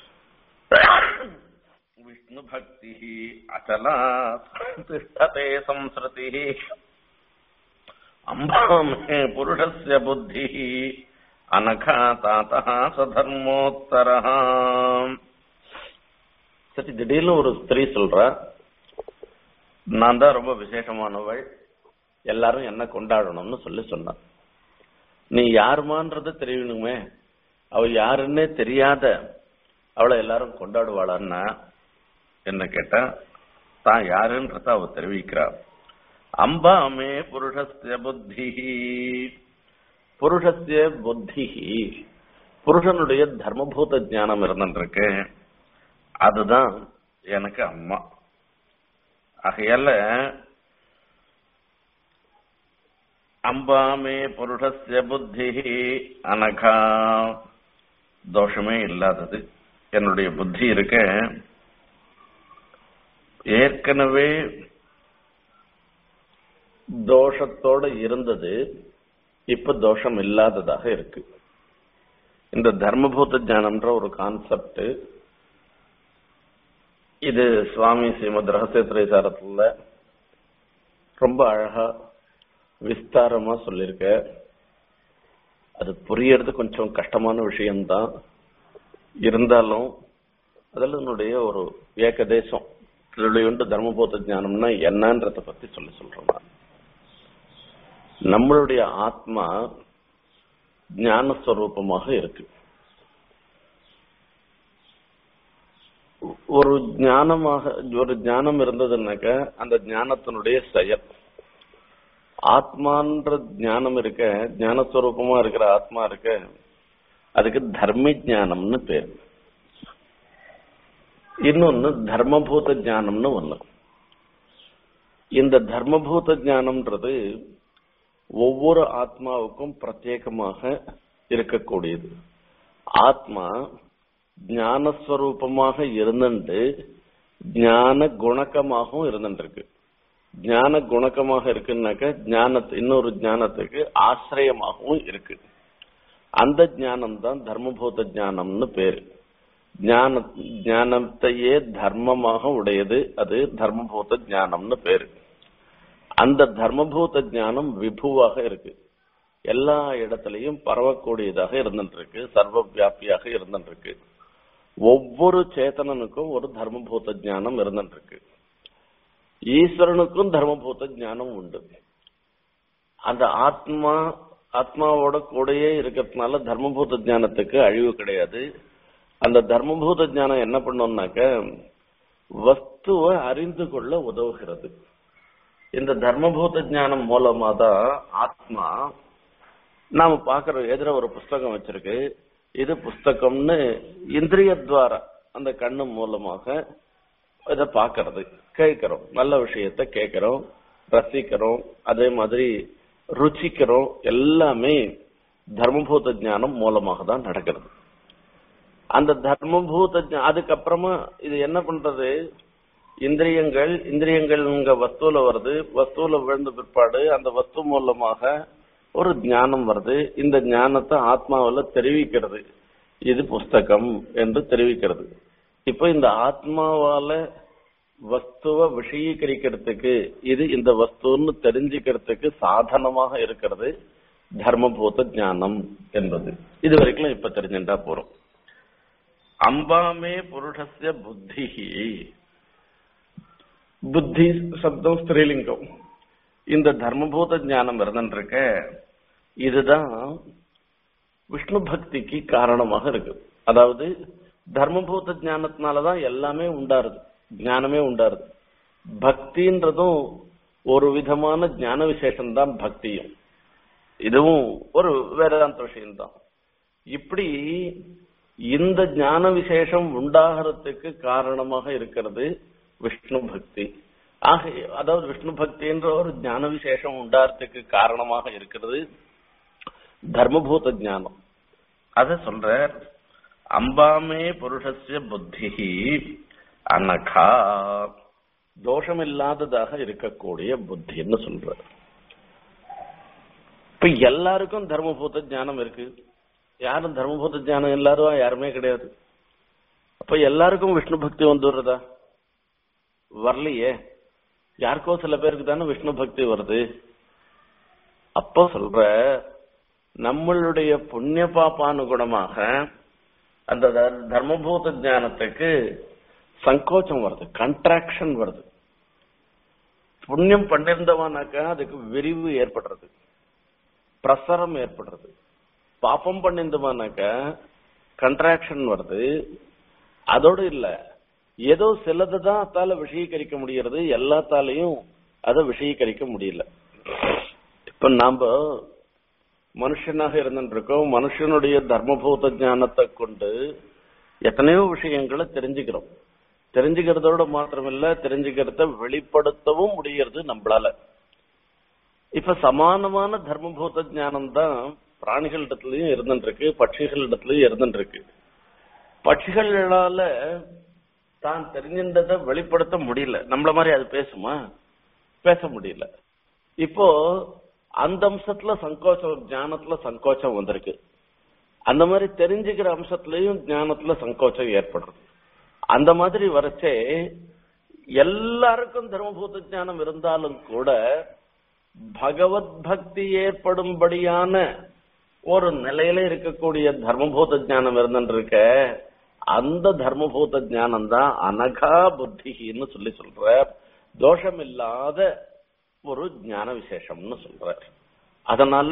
விஷ்ணு பக்தி அச்சலா திஷ்டதே சம்ஸ்ருதி அம்பாமே புருஷஸ்ய புத்தி அனகா தாத்தா சதர்மோத்தர சரி திடீர்னு ஒரு ஸ்திரீ சொல்றா நான் தான் ரொம்ப விசேஷமானவள் எல்லாரும் என்ன கொண்டாடணும்னு சொல்லி சொன்னான் நீ யாருமான்றது தெரியணுமே அவ யாருன்னே தெரியாத அவளை எல்லாரும் கொண்டாடுவாளான்னா என்ன கேட்டா தான் யாருன்றத அவ தெரிவிக்கிறா அம்பாமே புருஷஸ்ய புத்தி புருஷஸ்ய புத்தி புருஷனுடைய தர்மபூத ஞானம் இருந்துருக்கு அதுதான் எனக்கு அம்மா ஆகையால அம்பாமே புருஷஸ்ய புத்தி அனகா தோஷமே இல்லாதது என்னுடைய புத்தி இருக்க ஏற்கனவே தோஷத்தோட இருந்தது இப்ப தோஷம் இல்லாததாக இருக்கு இந்த தர்மபூத ஞானம்ன்ற ஒரு கான்செப்ட் இது சுவாமி ஸ்ரீமத் ரகசிய திரைசாரத்துல ரொம்ப அழகா விஸ்தாரமா சொல்லியிருக்க அது புரியறது கொஞ்சம் கஷ்டமான விஷயம்தான் இருந்தாலும் அதில் என்னுடைய ஒரு ஏகதேசம் திருளியுண்டு தர்மபோத ஞானம்னா என்னன்றத பத்தி சொல்லி சொல்றேன் நான் நம்மளுடைய ஆத்மா ஞானஸ்வரூபமாக இருக்கு ஒரு ஞானமாக ஒரு ஞானம் இருந்ததுன்னாக்க அந்த ஞானத்தினுடைய செயல் ஆத்மான்ற ஞானம் இருக்க ஞானஸ்வரூபமா இருக்கிற ஆத்மா இருக்க அதுக்கு தர்ம ஞானம்னு பேர் இன்னொன்னு தர்மபூத ஞானம்னு ஒண்ணு இந்த தர்மபூத ஞானம்ன்றது ஒவ்வொரு ஆத்மாவுக்கும் பிரத்யேகமாக இருக்கக்கூடியது ஆத்மா ஞானஸ்வரூபமாக இருந்துட்டு ஞான குணக்கமாகவும் இருந்துருக்கு ஞான குணக்கமாக இருக்குன்னாக்க ஞானத்து இன்னொரு ஞானத்துக்கு ஆசிரியமாகவும் இருக்கு அந்த ஞானம் தான் தர்மபூத ஞானம்னு பேரு ஞான ஞானத்தையே தர்மமாக உடையது அது தர்மபூத ஞானம்னு பேரு அந்த தர்மபூத ஞானம் விபுவாக இருக்கு எல்லா இடத்துலயும் பரவக்கூடியதாக இருந்துட்டு இருக்கு சர்வ வியாபியாக இருந்துட்டு இருக்கு ஒவ்வொரு சேத்தனனுக்கும் ஒரு தர்மபூத ஞானம் இருந்துட்டு இருக்கு ஈஸ்வரனுக்கும் தர்மபூத ஞானம் உண்டு அந்த ஆத்மா ஆத்மாவோட கூடயே இருக்கிறதுனால தர்மபூத ஞானத்துக்கு அழிவு கிடையாது அந்த தர்மபூத ஞானம் என்ன பண்ணோம்னாக்க வஸ்துவை அறிந்து கொள்ள உதவுகிறது இந்த தர்மபூத ஞானம் மூலமா தான் ஆத்மா நாம பாக்குற எதிர ஒரு புஸ்தகம் வச்சிருக்கு இது புஸ்தகம்னு இந்திரியத்வாரா அந்த கண்ணு மூலமாக இதை பாக்குறது கேட்கிறோம் நல்ல விஷயத்த கேட்கிறோம் ரசிக்கிறோம் அதே மாதிரி ருச்சிக்கிறோம் எல்லாமே தர்மபூத ஞானம் மூலமாக தான் நடக்கிறது அந்த தர்மபூத ஞா- அதுக்கப்புறமா இது என்ன பண்றது இந்திரியங்கள் இந்திரியங்கள் உங்க வஸ்துல வருது வஸ்துல விழுந்த பிற்பாடு அந்த வஸ்து மூலமாக ஒரு ஞானம் வருது இந்த ஞானத்தை ஆத்மாவுல தெரிவிக்கிறது இது புஸ்தகம் என்று தெரிவிக்கிறது இப்ப இந்த ஆத்மாவால வஸ்துவ விஷயீகரிக்கிறதுக்கு இது இந்த வஸ்துன்னு தெரிஞ்சுக்கிறதுக்கு சாதனமாக இருக்கிறது தர்மபூத ஞானம் என்பது இது வரைக்கும் இப்ப தெரிஞ்சுட்டா போறோம் அம்பாமே புருஷஸ்ய புத்தி புத்தி சப்தம் ஸ்திரீலிங்கம் இந்த தர்மபூத ஞானம் இருந்துருக்க இதுதான் விஷ்ணு பக்திக்கு காரணமாக இருக்கு அதாவது தர்மபூத ஞானத்தினாலதான் எல்லாமே உண்டாருது ஞானமே உண்டாருது பக்தின்றதும் ஒரு விதமான ஞான விசேஷம் தான் பக்தியும் இதுவும் ஒரு வேதாந்த விஷயம்தான் இப்படி இந்த ஞான விசேஷம் உண்டாகிறதுக்கு காரணமாக இருக்கிறது விஷ்ணு பக்தி ஆக அதாவது விஷ்ணு பக்தின்ற ஒரு ஞான விசேஷம் உண்டாகிறதுக்கு காரணமாக இருக்கிறது தர்மபூத ஞானம் அத சொல்ற அம்பாமே புருஷஸ்ய புத்தி அனகா தோஷமில்லாததாக இருக்கக்கூடிய புத்தின்னு சொல்ற இப்ப எல்லாருக்கும் தர்மபூத ஞானம் இருக்கு யாரும் தர்மபூத ஞானம் எல்லாரும் யாருமே கிடையாது அப்ப எல்லாருக்கும் விஷ்ணு பக்தி வந்துடுறதா வரலையே யாருக்கோ சில பேருக்கு தானே விஷ்ணு பக்தி வருது அப்போ சொல்ற நம்மளுடைய புண்ணிய பாப்பானுகுணமாக அந்த த- தர்மபூத ஞானத்துக்கு சங்கோச்சம் வருது கண்ட்ராக்ஷன் வருது புண்ணியம் பண்ணிருந்தவனாக்கா அதுக்கு விரிவு ஏற்படுறது பிரசரம் ஏற்படுறது பாப்பம் பண்ணிருந்தவனாக்கா கண்ட்ராக்ஷன் வருது அதோடு இல்ல ஏதோ சிலது தான் அத்தால விஷயீகரிக்க முடியறது எல்லாத்தாலையும் அதை விஷயீகரிக்க முடியல இப்ப நாம மனுஷனாக இருந்துருக்கோம் மனுஷனுடைய தர்மபூத ஞானத்தை கொண்டு எத்தனையோ விஷயங்களை தெரிஞ்சுக்கிறோம் தெரிஞ்சுக்கிறதோட மாத்திரமில்ல தெரிஞ்சுக்கிறத வெளிப்படுத்தவும் முடியறது நம்மளால இப்ப சமானமான தர்மபூத ஞானம் தான் பிராணிகளிடத்துலயும் இருந்துருக்கு பட்சிகளிடத்துலயும் இருந்துருக்கு பட்சிகளால தான் தெரிஞ்சின்றதை வெளிப்படுத்த முடியல நம்மள மாதிரி அது பேசுமா பேச முடியல இப்போ அந்த அம்சத்துல சங்கோச்சம் ஞானத்துல சங்கோச்சம் வந்திருக்கு அந்த மாதிரி தெரிஞ்சுக்கிற அம்சத்திலையும் ஞானத்துல சங்கோச்சம் ஏற்படுறது அந்த மாதிரி வரச்சே எல்லாருக்கும் தர்மபூத ஞானம் இருந்தாலும் கூட பகவத் பக்தி ஏற்படும்படியான ஒரு நிலையில இருக்கக்கூடிய தர்மபூத ஞானம் இருந்துருக்க அந்த தர்மபூத ஞானம் தான் அனகா புத்தின்னு சொல்லி சொல்ற தோஷம் இல்லாத ஒரு ஞான விசேஷம்னு சொல்ற அதனால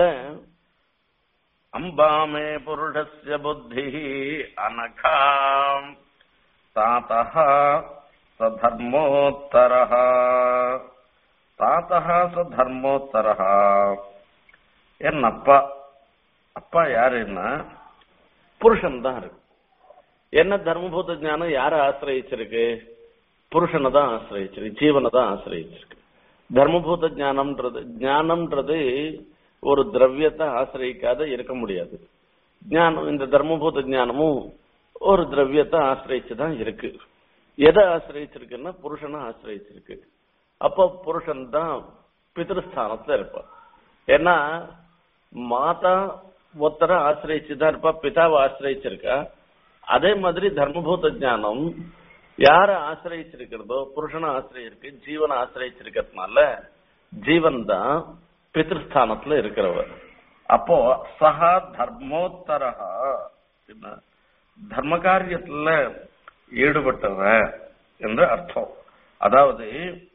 அம்பாமே புருஷஸ்ய புத்தி அனகா தாத்தः சதர்மோத்தரः தாத்தः சதர்மோத்தரः என் அப்பா அப்பா யாருன்னா புருஷன் தான் இருக்கு என்ன தர்மபூத ஞானம் யார ஆசிரயிச்சிருக்கு புருஷனை தான் ஆசிரயிச்சிருக்கு ஜீவனை தான் ஆசிரயிச்சிருக்கு தர்மபூத ஞானம்ன்றது ஞானம்ன்றது ஒரு திரவியத்தை ஆசிரயிக்காத இருக்க முடியாது ஞானம் இந்த தர்மபூத ஞானமும் ஒரு திரவியத்தை ஆசிரயிச்சு தான் இருக்கு எதை ஆசிரயிச்சிருக்குன்னா புருஷனை ஆசிரயிச்சிருக்கு அப்போ புருஷன் தான் பிதிருஸ்தானத்துல இருப்பான் ஏன்னா மாதா ஒத்தரை ஆசிரியச்சுதான் இருப்பா பிதாவை ஆசிரியச்சிருக்கா அதே மாதிரி தர்மபூத ஞானம் யார ஆசிரியச்சிருக்கிறதோ புருஷனை ஆசிரியருக்கு ஜீவனை ஆசிரியச்சிருக்கிறதுனால ஜீவன் தான் பிதிருஸ்தானத்துல இருக்கிறவர் அப்போ சஹா தர்மோத்தரஹா என்ன, தர்ம காரியத்துல ஈடுபட்டவன் என்று அர்த்தம் அதாவது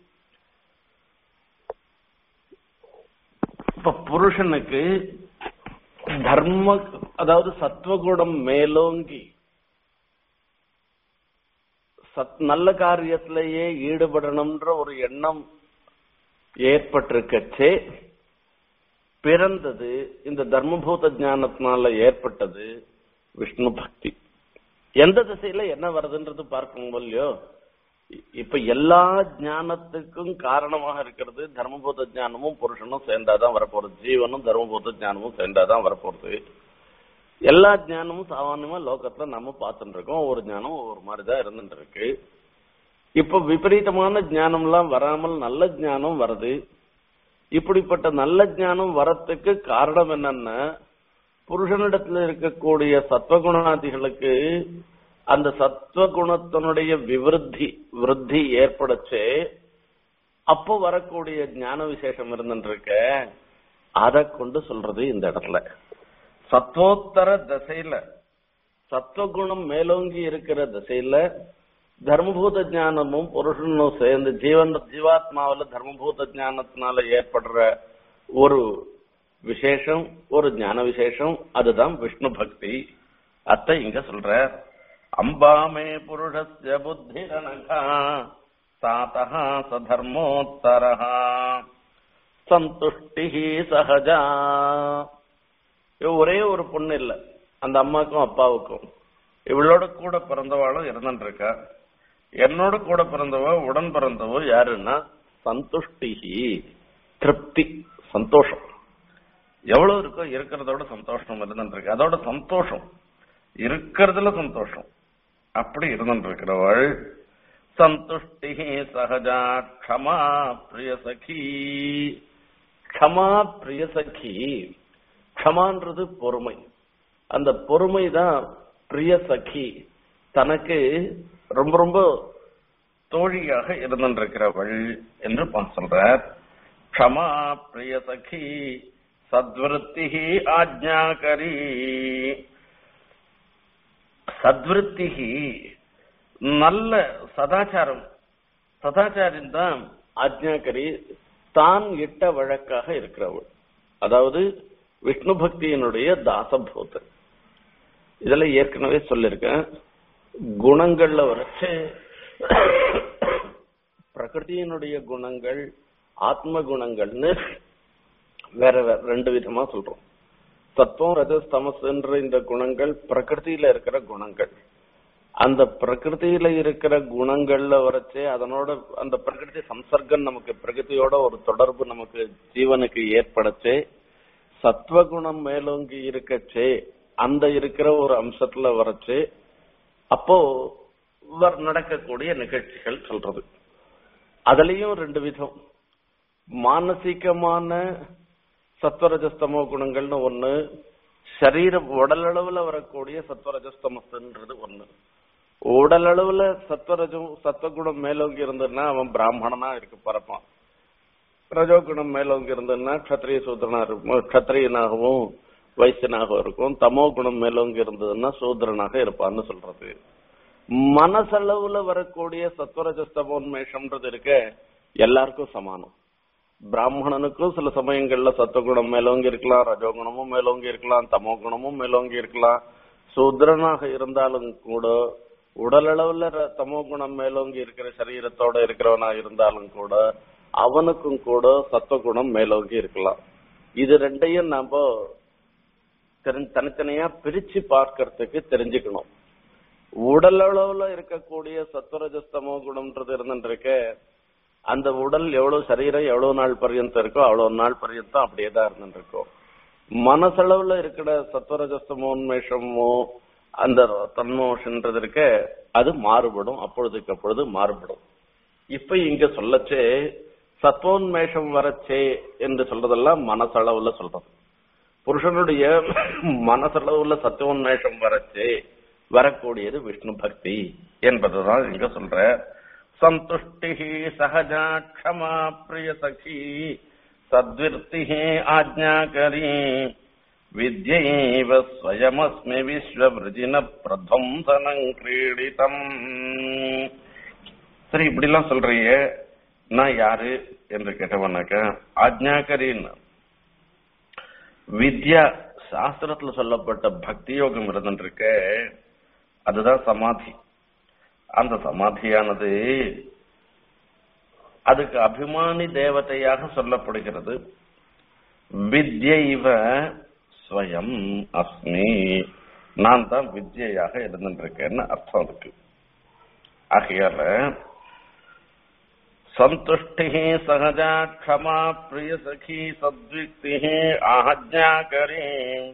இப்ப புருஷனுக்கு தர்ம அதாவது சத்வகுணம் மேலோங்கி சத் நல்ல காரியத்திலேயே ஈடுபடணும்ன்ற ஒரு எண்ணம் ஏற்பட்டிருக்கச்சே பிறந்தது இந்த தர்மபூத ஞானத்தினால ஏற்பட்டது விஷ்ணு பக்தி எந்த திசையில என்ன வருதுன்றது பார்க்கணும் இல்லையோ இ- இப்ப எல்லா ஞானத்துக்கும் காரணமாக இருக்கிறது தர்மபூத ஞானமும் புருஷனும் சேர்ந்தாதான் வரப்போறது ஜீவனும் தர்மபூத ஞானமும் சேர்ந்தாதான் வரப்போறது எல்லா ஞானமும் சாமானியமா லோகத்துல நம்ம பார்த்துட்டு இருக்கோம் ஒவ்வொரு ஞானம் ஒவ்வொரு மாதிரிதான் இருந்துட்டு இருக்கு இப்ப விபரீதமான ஞானம் எல்லாம் வராமல் நல்ல ஞானம் வருது இப்படிப்பட்ட நல்ல ஞானம் வரத்துக்கு காரணம் என்னன்னா புருஷனிடத்துல இருக்கக்கூடிய சத்வகுணாதிகளுக்கு அந்த சத்வகுணத்தினுடைய விவருத்தி விருத்தி ஏற்படச்சே அப்போ வரக்கூடிய ஞான விசேஷம் இருந்துருக்க அதை கொண்டு சொல்றது இந்த இடத்துல சத்வோத்தர தசையில சத்வகுணம் மேலோங்கி இருக்கிற திசையில தர்மபூத ஞானமும் புருஷனும் சேர்ந்து ஜீவன் ஜீவாத்மாவில தர்மபூத ஞானத்தினால ஏற்படுற ஒரு விசேஷம் ஒரு ஞான விசேஷம் அதுதான் விஷ்ணு பக்தி அத்தை இங்க சொல்ற அம்பாமே புருஷஸ்ய புத்திரனகா சாதா சதர்மோத்தரஹா சந்துஷ்டி சகஜா இவ ஒரே ஒரு பொண்ணு இல்ல அந்த அம்மாக்கும் அப்பாவுக்கும் இவளோட கூட பிறந்தவாளும் இருந்துட்டு இருக்கா என்னோட கூட பிறந்தவ உடன் பிறந்தவோ யாருன்னா சந்துஷ்டிகி திருப்தி சந்தோஷம் எவ்வளவு இருக்கோ இருக்கிறதோட சந்தோஷம் இருந்துட்டு இருக்கு அதோட சந்தோஷம் இருக்கிறதுல சந்தோஷம் அப்படி இருந்துட்டு இருக்கிறவள் சந்துஷ்டி சகஜா க்ஷமா பிரிய சகி க்ஷமா பிரிய சகி க்ஷமான்றது பொறுமை அந்த பொறுமை தான் பிரிய சகி தனக்கு ரொம்ப ரொம்ப தோழியாக இருந்திருக்கிறவள் என்று பா- சொல்றார் க்ஷமா பிரிய சகி சத்விருத்தி ஆஜ்ஞாகரி சத்விருத்தி நல்ல சதாச்சாரம் சதாச்சாரம் தான் ஆஜ்ஞாகரி தான் இட்ட வழக்காக இருக்கிறவள் அதாவது விஷ்ணு பக்தியினுடைய தாசபூதன் இதுல ஏற்கனவே சொல்லிருக்கேன் குணங்கள்ல வரைச்சு பிரகிருதியினுடைய குணங்கள் ஆத்ம குணங்கள்னு வேற வேற ரெண்டு விதமா சொல்றோம் சத்துவம் ரஜஸ் தமஸ்ன்ற இந்த குணங்கள் பிரகிருதியில இருக்கிற குணங்கள் அந்த பிரகிருதியில இருக்கிற குணங்கள்ல வரைச்சே அதனோட அந்த பிரகிருதி சம்சர்க்கம் நமக்கு பிரகிருதியோட ஒரு தொடர்பு நமக்கு ஜீவனுக்கு ஏற்படச்சே சத்வகுணம் மேலோங்கி இருக்கச்சே அந்த இருக்கிற ஒரு அம்சத்துல வரச்சு அப்போ வர் நடக்கக்கூடிய நிகழ்ச்சிகள் சொல்றது அதுலயும் ரெண்டு விதம் மானசீகமான சத்வரஜஸ்தமோ குணங்கள்னு ஒண்ணு சரீர உடலளவுல வரக்கூடிய சத்வரஜஸ்தமஸ்ன்றது ஒண்ணு உடலளவுல சத்வரஜம் சத்வகுணம் மேலோங்கி இருந்ததுன்னா அவன் பிராமணனா இருக்கு பரப்பான் ரஜோகுணம் மேலோங்கி இருந்ததுன்னா க்ஷத்ரிய சூத்திரனா இருக்கும் க்ஷத்ரியனாகவும் வைசியனாகவும் இருக்கும் தமோ குணம் மேலோங்கி இருந்ததுன்னா சூத்திரனாக இருப்பான்னு சொல்றது மனசளவுல வரக்கூடிய சத்வரஜஸ்தமோன்மேஷம்ன்றது இருக்க எல்லாருக்கும் சமானம் பிராமணனுக்கும் சில சமயங்கள்ல சத்துவகுணம் மேலோங்கி இருக்கலாம் ரஜோகுணமும் மேலோங்கி இருக்கலாம் தமோ குணமும் மேலோங்கி இருக்கலாம் சூத்திரனாக இருந்தாலும் கூட உடலளவுல ர- தமோ குணம் மேலோங்கி இருக்கிற சரீரத்தோட இருக்கிறவனா இருந்தாலும் கூட அவனுக்கும் கூட சத்துவகுணம் மேலோங்கி இருக்கலாம் இது ரெண்டையும் நாம தெரி- தனித்தனியா பிரிச்சு பார்க்கறதுக்கு தெரிஞ்சுக்கணும் உடலளவுல இருக்கக்கூடிய சத்வரஜஸ்தமோ குணம்ன்றது இருந்துருக்க அந்த உடல் எவ்வளவு சரீரம் எவ்வளவு நாள் பர்யந்தம் இருக்கோ அவ்வளவு நாள் பர்யந்தம் அப்படியே தான் இருந்துட்டு இருக்கும் மனசளவுல இருக்கிற சத்வரஜஸ்தமோன்மேஷமோ அந்த தன்மோஷன்றது இருக்க அது மாறுபடும் அப்பொழுதுக்கு அப்பொழுது மாறுபடும் இப்ப இங்க சொல்லச்சே சத்வோன்மேஷம் வரச்சே என்று சொல்றதெல்லாம் மனசளவுல சொல்றது புருஷனுடைய மனசளவுல சத்துவோன்மேஷம் வரச்சே வரக்கூடியது விஷ்ணு பக்தி என்பதுதான் இங்க சொல்ற சந்துஷ்டி சகஜா க்ஷமா பிரிய சகி சத்விருத்தி ஆஜ்ஞாகரி வித்யைவ ஸ்வயமஸ்மி விஸ்வவிருஜின பிரத்வம்சனம் கிரீடிதம் சரி இப்படிலாம் சொல்றியே நான் யாரு என்று கேட்டவனாக்க ஆஜ்ஞாகரின்னு வித்யா சாஸ்திரத்துல சொல்லப்பட்ட பக்தி யோகம் இருந்துருக்க அதுதான் சமாதி அந்த சமாதியானது அதுக்கு அபிமானி தேவதையாக சொல்லப்படுகிறது வித்யைவ ஸ்வயம் அஸ்மி நான் தான் வித்யையாக இருந்துருக்கேன்னு அர்த்தம் இருக்கு ஆகையால சந்துஷ்டி சகஜா க்ஷமா பிரிய சகி சத்விக்தி ஆஜ்ஞாகரி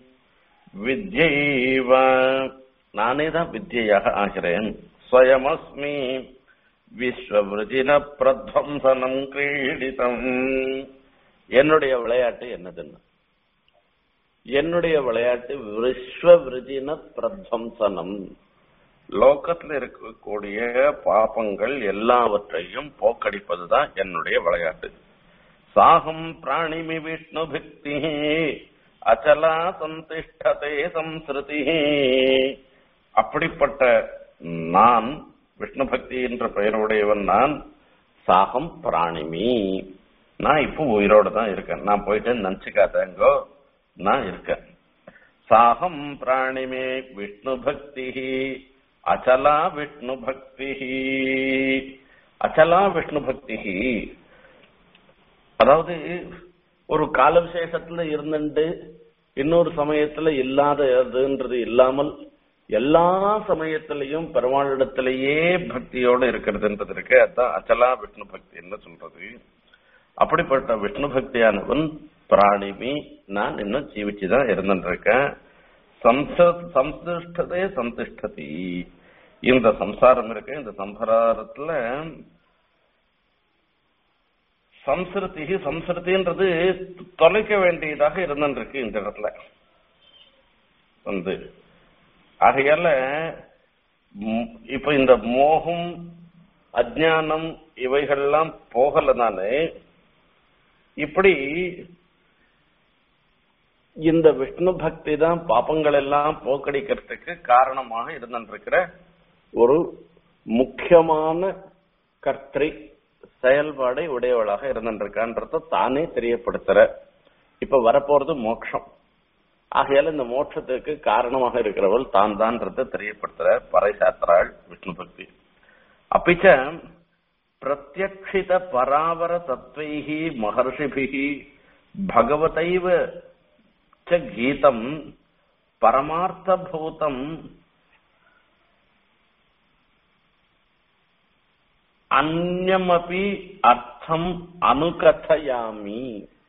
வித்யைவ நானே தான் வித்யையாக ஆகிறேன் ஸ்வயமஸ்மி விஸ்வவிருஜின பிரத்வம்சனம் கிரீடிதம் என்னுடைய விளையாட்டு என்னதுன்னு என்னுடைய விளையாட்டு விஸ்வவிருஜின பிரத்வம்சனம் லோகத்துல இருக்கக்கூடிய பாபங்கள் எல்லாவற்றையும் போக்கடிப்பதுதான் என்னுடைய விளையாட்டு சாகம் பிராணிமி விஷ்ணு பக்தி அச்சலா சந்திஷ்டதே சம்ஸ்ருதி அப்படிப்பட்ட நான் விஷ்ணு பக்தி என்ற பெயருடையவன் நான் சாகம் பிராணிமி நான் இப்போ உயிரோட தான் இருக்கேன் நான் போயிட்டு நினைச்சுக்காதங்கோ நான் இருக்கேன் சாகம் பிராணிமே விஷ்ணு பக்தி அச்சலா விஷ்ணு பக்தி அச்சலா விஷ்ணு பக்தி அதாவது ஒரு கால விசேஷத்துல இருந்துட்டு இன்னொரு சமயத்துல இல்லாததுன்றது இல்லாமல் எல்லா சமயத்திலையும் பெருமாளிடத்திலேயே பக்தியோட இருக்கிறதுன்றது இருக்கு அதுதான் அச்சலா விஷ்ணு பக்தின்னு சொல்றது அப்படிப்பட்ட விஷ்ணு பக்தியானவன் பிராணிமி நான் இன்னும் ஜீவிச்சுதான் இருந்துட்டு இருக்கேன் சம்சிஷ்டதே சந்திஷ்டதி இந்த சம்சாரம் இருக்கு இந்த சம்சாரத்துல சம்ஸ்கிருதி சம்ஸ்கிருதின்றது தொலைக்க வேண்டியதாக இருந்துருக்கு இந்த இடத்துல வந்து ஆகையால இப்ப இந்த மோகம் அஜானம் இவைகள்லாம் போகலனாலே இப்படி இந்த விஷ்ணு பக்தி தான் பாப்பங்கள் எல்லாம் போக்கடிக்கிறதுக்கு காரணமாக இருந்திருக்கிற ஒரு முக்கியமான கர்த்தரி செயல்பாடை உடையவளாக இருந்திருக்கான்றத தானே தெரியப்படுத்துற இப்ப வரப்போறது மோட்சம் ஆகையால இந்த மோட்சத்துக்கு காரணமாக இருக்கிறவள் தான் தான்றத தெரியப்படுத்துற பறைசாத்திராள் விஷ்ணு பக்தி அப்பிச்ச பிரத்யக்ஷித பராவர தத்வைஹி மகர்ஷிபிஹி பகவதைவ च गीतम् परमार्थभूतम् अन्यमपि அர்த்தம் அனுகதையாமி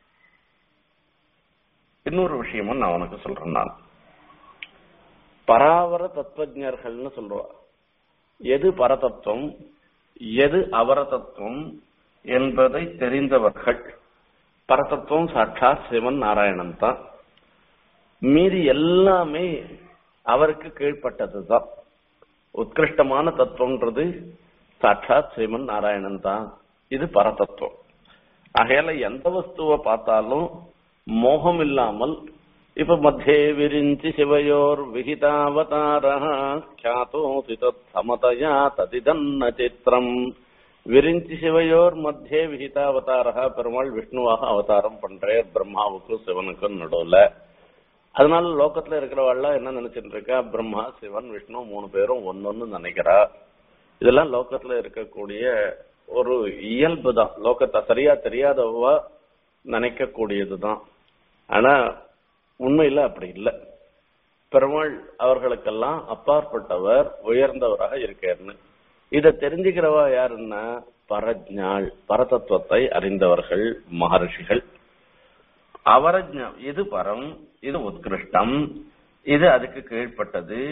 இன்னொரு விஷயமும் நான் உனக்கு சொல்றேன் நான் பராவர தத்துவஜர்கள்னு சொல்றவா எது பரதத்துவம் எது அவரதத்துவம் என்பதை தெரிந்தவர்கள் பரதத்துவம் சாட்சாத் சிவன் நாராயணன் தான் மீதி எல்லாமே அவருக்கு கீழ்ப்பட்டதுதான் உத்கிருஷ்டமான தத்துவம்ன்றது சாட்சாத் ஸ்ரீமன் நாராயணன் தான் இது பரதத்துவம் ஆகையால எந்த வஸ்துவை பார்த்தாலும் மோகம் இல்லாமல் இப்ப மத்தியே விரிஞ்சி சிவயோர் விகிதாவதார கியாத்தோசி தத் சமதயா ததிதன்ன சித்திரம் விரிஞ்சி சிவயோர் மத்தியே விகிதாவதாரா பெருமாள் விஷ்ணுவாக அவதாரம் பண்றார் பிரம்மாவுக்கும் சிவனுக்கும் நடுவுல அதனால லோகத்துல இருக்கிறவாள்லாம் என்ன நினைச்சிட்டு இருக்கா பிரம்மா சிவன் விஷ்ணு மூணு பேரும் ஒன்னொன்னு நினைக்கிறா இதெல்லாம் லோகத்துல இருக்கக்கூடிய ஒரு இயல்பு தான் லோகத்தை சரியா தெரியாதவா நினைக்க கூடியதுதான் ஆனா உண்மையில அப்படி இல்லை பெருமாள் அவர்களுக்கெல்லாம் அப்பாற்பட்டவர் உயர்ந்தவராக இருக்காருன்னு இதை தெரிஞ்சுக்கிறவா யாருன்னா பரஜ்ஞாள் பரதத்துவத்தை அறிந்தவர்கள் மகர்ஷிகள் அவரஜ்ஞம் இது பரம் இது உத்கிருஷ்டம் இது அதுக்கு கீழ்ப்பட்டது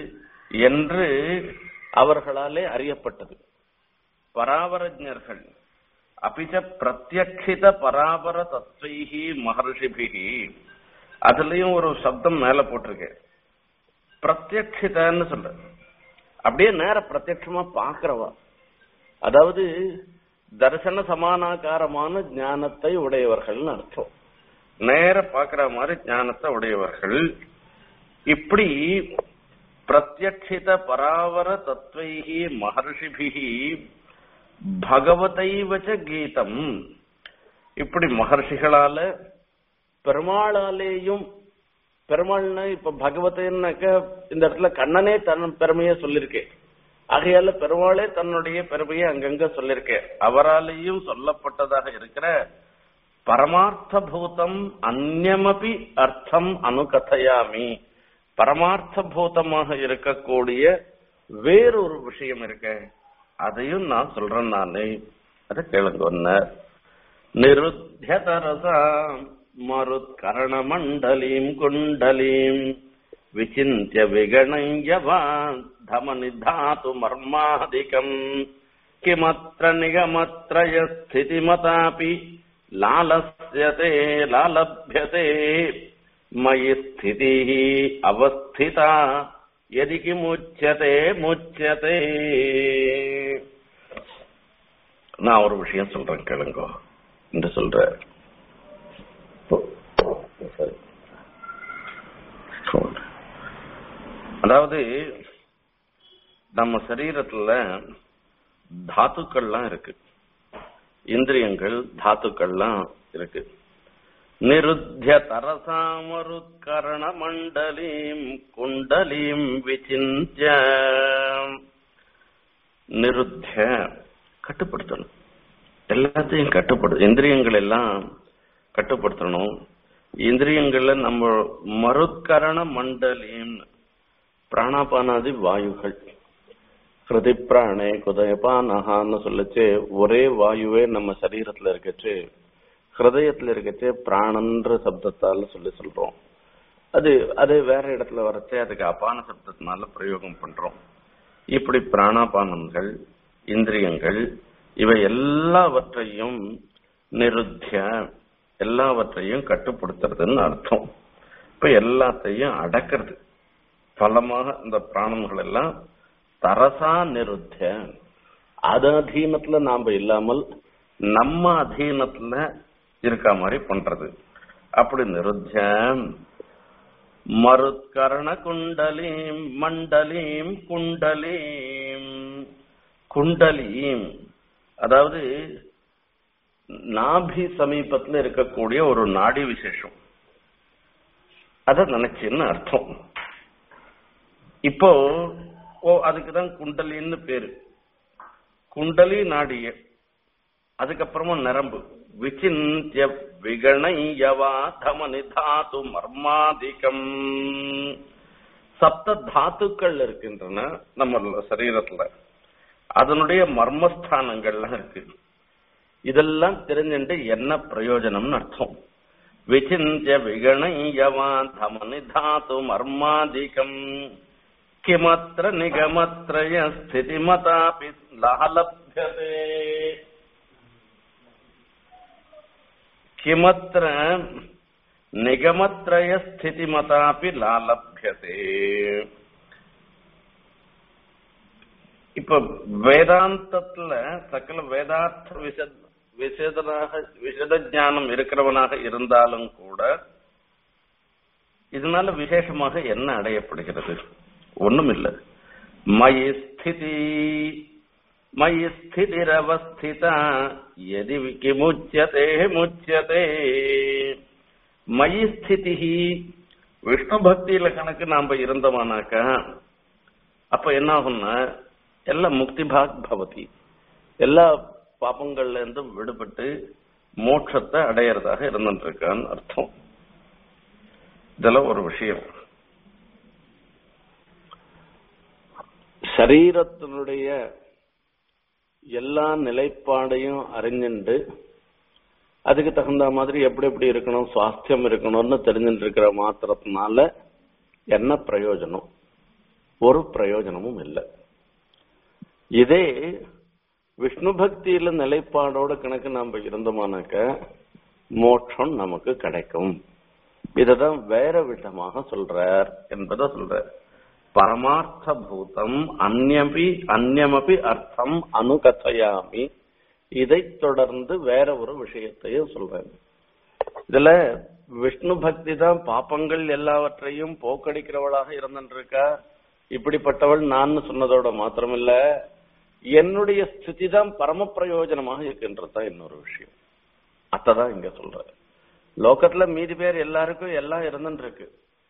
என்று அவர்களாலே அறியப்பட்டது பராவரஜர்கள் அபிச்ச பிரத்யக்ஷித பராபர தத்வைஹி மகர்ஷிபிகி அதுலயும் ஒரு சப்தம் மேல போட்டிருக்கேன் பிரத்யக்ஷிதன்னு சொல்ற அப்படியே நேர பிரத்யட்சமா பாக்குறவா அதாவது தரிசன சமானாகாரமான ஞானத்தை உடையவர்கள்னு அர்த்தம் நேர பாக்குற மாதிரி ஞானத்தை உடையவர்கள் இப்படி பிரத்யக்ஷித பராவர தத்வைஹி மகர்ஷிபிகி பகவதைவச்ச கீதம் இப்படி மகர்ஷிகளால பெருமாளாலேயும் பெருமாள்னா இப்ப பகவதைன்னாக்க இந்த இடத்துல கண்ணனே தன் பெருமையை சொல்லியிருக்கேன் ஆகையால பெருமாளே தன்னுடைய பெருமையை அங்கங்க சொல்லியிருக்கேன் அவராலேயும் சொல்லப்பட்டதாக இருக்கிற பரமார்த்த பூதம் அந்நமபி அர்த்தம் அனுகதையாமி பரமார்த்த பூதமாக இருக்கக்கூடிய வேறொரு விஷயம் இருக்க அதையும் நான் சொல்றேன் நானே அதை கேளுங்க ஒன்ன நிருத்தியதரசாம் மருத்கரணமண்டலீம் குண்டலீம் விசிந்திய விகணயவான் தமனிதாத்து மர்மாதிகம் கிமத்ர நிகமத்ரய ஸ்திதிமதாபி லாலஸ்யதே லாலभ्यते மயி ஸ்திதி அவஸ்திதா எதி கிமுச்சதே முச்சதே நான் ஒரு விஷயம் சொல்றேன் கேளுங்க என்று சொல்ற சரி. அதாவது நம்ம சரீரத்துல தாத்துக்கள்லாம் இருக்கு இந்திரியங்கள் தாத்துக்கள்லாம் இருக்கு நிருத்திய தரசாமருத்கரண மண்டலீம் குண்டலீம் விசிந்திய நிருத்திய கட்டுப்படுத்தணும் எல்லாத்தையும் கட்டுப்படு இந்திரியங்கள் எல்லாம் கட்டுப்படுத்தணும் இந்திரியங்கள்ல நம்ம மருத்கரண மண்டலின் பிராணாபானாதி வாயுகள் ஹிருதி பிராணே குதயபானஹான்னு சொல்லச்சு ஒரே வாயுவே நம்ம சரீரத்துல இருக்கச்சு ஹிருதயத்துல இருக்கச்சு பிராணன்ற சப்தத்தால சொல்லி சொல்றோம் அது அது வேற இடத்துல வரச்சே அதுக்கு அபான சப்தத்தினால பிரயோகம் பண்றோம் இப்படி பிராணாபானங்கள் இந்திரியங்கள் இவை எல்லாவற்றையும் நிருத்திய எல்லாவற்றையும் கட்டுப்படுத்துறதுன்னு அர்த்தம் இப்ப எல்லாத்தையும் அடக்கிறது பலமாக இந்த பிராணங்கள் எல்லாம் தரசா நிருத்திய அது அதீனத்துல நாம இல்லாமல் நம்ம அதீனத்துல இருக்க மாதிரி பண்றது அப்படி நிருத்திய மருத்கரண குண்டலீம் மண்டலீம் குண்டலீம் குண்டலீம் அதாவது நாபி சமீபத்துல இருக்கக்கூடிய ஒரு நாடி விசேஷம் அத நினைச்சுன்னு அர்த்தம் இப்போ ஓ அதுக்குதான் குண்டலின்னு பேரு குண்டலி நாடிய அதுக்கப்புறமா நரம்பு விசிந்திய விகணயவா தமனி தாத்து மர்மாதிகம் சப்த தாத்துக்கள் இருக்கின்றன நம்ம சரீரத்துல அதனுடைய மர்மஸ்தானங்கள்லாம் இருக்கு இதெல்லாம் தெரிஞ்சுட்டு என்ன பிரயோஜனம்னு அர்த்தம் விசிந்திய விகணயவா தமனி தாத்து மர்மாதிகம் கிமத்திர நிகமத்ரய ஸ்திதிமதாபி லாலப்யதே கிமத்திர நிகமத்ரய ஸ்திதிமதாபி லாலப்யதே இப்ப வேதாந்தத்துல சகல வேதார்த்த விசத் விசேதனாக விசத ஞானம் இருக்கிறவனாக இருந்தாலும் கூட இதனால விசேஷமாக என்ன அடையப்படுகிறது ஒண்ணும் இல்ல மயி ஸ்திதி மயி ஸ்திதிரவஸ்திதா எதி கிமுச்சியதே முச்சியதே மயி ஸ்திதி விஷ்ணு பக்தியில கணக்கு நாம இருந்தோமானாக்கா அப்ப என்ன ஆகும்னா எல்லாம் முக்தி பாக் பவதி எல்லா பாபங்கள்ல இருந்தும் விடுபட்டு மோட்சத்தை அடையறதாக இருந்துட்டு இருக்கான்னு அர்த்தம் இதெல்லாம் ஒரு விஷயம் சரீரத்தினுடைய எல்லா நிலைப்பாடையும் அறிஞ்சுண்டு அதுக்கு தகுந்த மாதிரி எப்படி எப்படி இருக்கணும் சுவாஸ்தியம் இருக்கணும்னு தெரிஞ்சுட்டு இருக்கிற மாத்திரத்தினால என்ன பிரயோஜனம் ஒரு பிரயோஜனமும் இல்லை இதே விஷ்ணு பக்தியில நிலைப்பாடோட கணக்கு நாம இருந்தோமானாக்க மோட்சம் நமக்கு கிடைக்கும் இததான் வேற விதமாக சொல்றார் என்பதை சொல்றார் பரமார்த்த பூதம் அந்நபி அந்நமபி அர்த்தம் அனுகதையாமி இதை தொடர்ந்து வேற ஒரு விஷயத்தையும் சொல்றேன் இதுல விஷ்ணு பக்தி தான் பாப்பங்கள் எல்லாவற்றையும் போக்கடிக்கிறவளாக இருந்துருக்கா இப்படிப்பட்டவள் நான் சொன்னதோட மாத்திரமில்ல என்னுடைய ஸ்திதி தான் பரம பிரயோஜனமாக இருக்கின்றதுதான் இன்னொரு விஷயம் அத்ததான் இங்க சொல்ற லோகத்துல மீதி பேர் எல்லாருக்கும் எல்லாம் இருந்துட்டு இருக்கு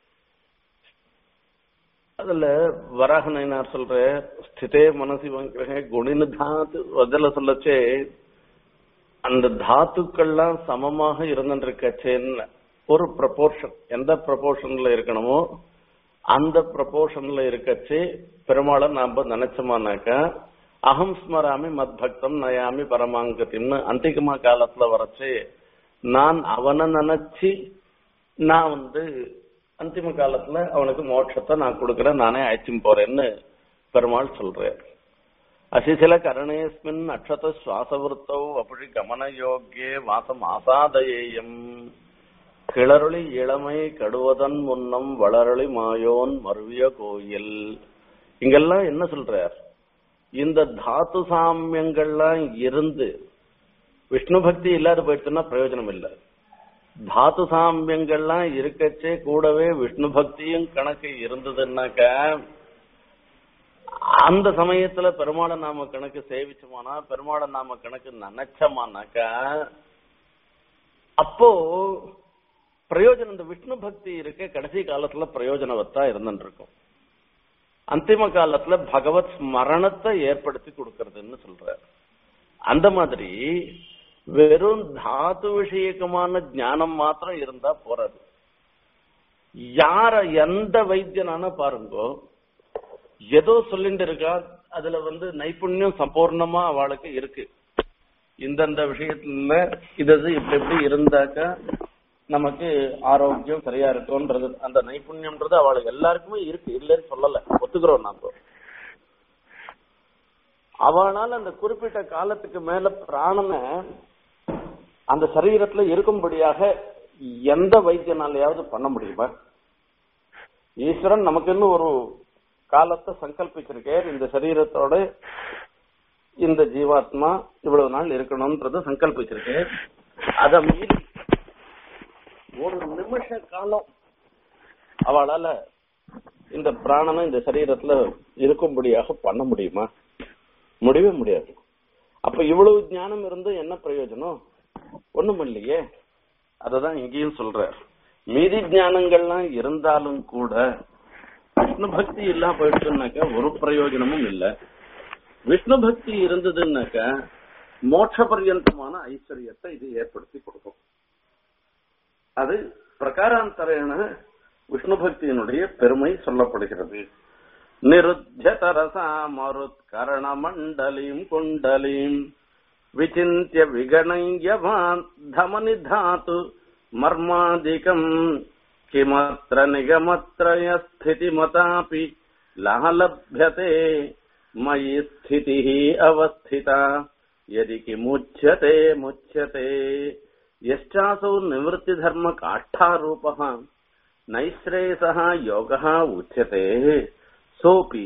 அதுல வராக நயனார் சொல்ற ஸ்திதே மனசி வங்கிரக குணினு தாத்து அதுல சொல்லச்சே அந்த தாத்துக்கள்லாம் சமமாக இருந்துருக்கச்சேன்னு ஒரு ப்ரப்போர்ஷன் எந்த ப்ரப்போர்ஷன்ல இருக்கணுமோ அந்த ப்ரப்போர்ஷன்ல இருக்கச்சே பெருமாளை நாம நினைச்சோமானாக்கா அகம் ஸ்மராமி மத் பக்தம் நயாமி பரமாங்கத்தின்னு அந்திகமா காலத்துல வரச்சு நான் அவனை நினைச்சு நான் வந்து அந்திம காலத்துல அவனுக்கு மோட்சத்தை நான் கொடுக்கறேன் நானே அழைச்சும் போறேன்னு பெருமாள் சொல்றார் அசிசில கரணேஸ்மின் அக்ஷத சுவாசவருத்தௌ அப்படி கமன யோக்கியே வாசம் ஆசாதயேயம் கிளறுளி இளமை கடுவதன் முன்னம் வளரளி மாயோன் மருவிய கோயில் இங்கெல்லாம் என்ன சொல்றார் இந்த தாத்து சாமியங்கள்லாம் இருந்து விஷ்ணு பக்தி இல்லாத போயிடுச்சுன்னா பிரயோஜனம் இல்லை தாத்து சாமியங்கள்லாம் இருக்கச்சே கூடவே விஷ்ணு பக்தியும் கணக்கு இருந்ததுன்னாக்க அந்த சமயத்துல பெருமாளை நாம கணக்கு சேவிச்சோமானா பெருமாளை நாம கணக்கு நினைச்சோமானாக்கா அப்போ பிரயோஜனம் இந்த விஷ்ணு பக்தி இருக்க கடைசி காலத்துல பிரயோஜனவத்தா இருந்துட்டு இருக்கும் அந்திம காலத்துல பகவத் ஸ்மரணத்தை ஏற்படுத்தி கொடுக்கறதுன்னு சொல்றார் அந்த மாதிரி வெறும் தாத்து விஷயக்கமான ஞானம் மாத்திரம் இருந்தா போறாது யார எந்த வைத்தியனான பாருங்கோ ஏதோ சொல்லிட்டு இருக்கா அதுல வந்து நைப்புண்ணியம் சம்பூர்ணமா அவளுக்கு இருக்கு இந்தந்த விஷயத்துல இது இப்படி இப்படி இருந்தாக்கா நமக்கு ஆரோக்கியம் சரியா இருக்கும்ன்றது அந்த நைப்புண்யம்ன்றது அவளுக்கு எல்லாருக்குமே இருக்கு இல்லைன்னு சொல்லல ஒத்துக்கிறோம் நாம அவனால அந்த குறிப்பிட்ட காலத்துக்கு மேல பிராணனை அந்த சரீரத்துல இருக்கும்படியாக எந்த வைத்தியனாலையாவது பண்ண முடியுமா ஈஸ்வரன் நமக்கு இன்னும் ஒரு காலத்தை சங்கல்பிச்சிருக்கார் இந்த சரீரத்தோட இந்த ஜீவாத்மா இவ்வளவு நாள் இருக்கணும்ன்றது சங்கல்பிச்சிருக்கேன் அதை மீறி ஒரு நிமிஷ காலம் அவளால இந்த பிராணனை இந்த சரீரத்துல இருக்கும்படியாக பண்ண முடியுமா முடியவே முடியாது அப்ப இவ்வளவு ஞானம் இருந்து என்ன பிரயோஜனம் ஒண்ணும் இல்லையே அததான் இங்கேயும் சொல்ற மீதி ஞானங்கள்லாம் இருந்தாலும் கூட விஷ்ணு பக்தி இல்லா போயிடுச்சுனாக்கா ஒரு பிரயோஜனமும் இல்ல விஷ்ணு பக்தி இருந்ததுன்னாக்கா மோட்ச பர்யந்தமான ஐஸ்வர்யத்தை இது ஏற்படுத்தி கொடுக்கும் அது பிரகாராந்தரேன விஷ்ணு பக்தியினுடைய பெருமை சொல்லப்படுகிறது நிருத்தியதரசா மருத்கரண மண்டலீம் குண்டலீம் விசிந்திய விகணயவான் தமனி தாத்து மர்மாதிகம் கிமத்ர நிகமத்ரய ஸ்திதிமதாபி லஹலभ्यते मयि स्थितिः अवस्थिता यदि किमुच्यते मुच्यते यश्चासौ निवृत्तिधर्मकाष्ठारूपः नैश्रेयसः योगः उच्यते सोऽपि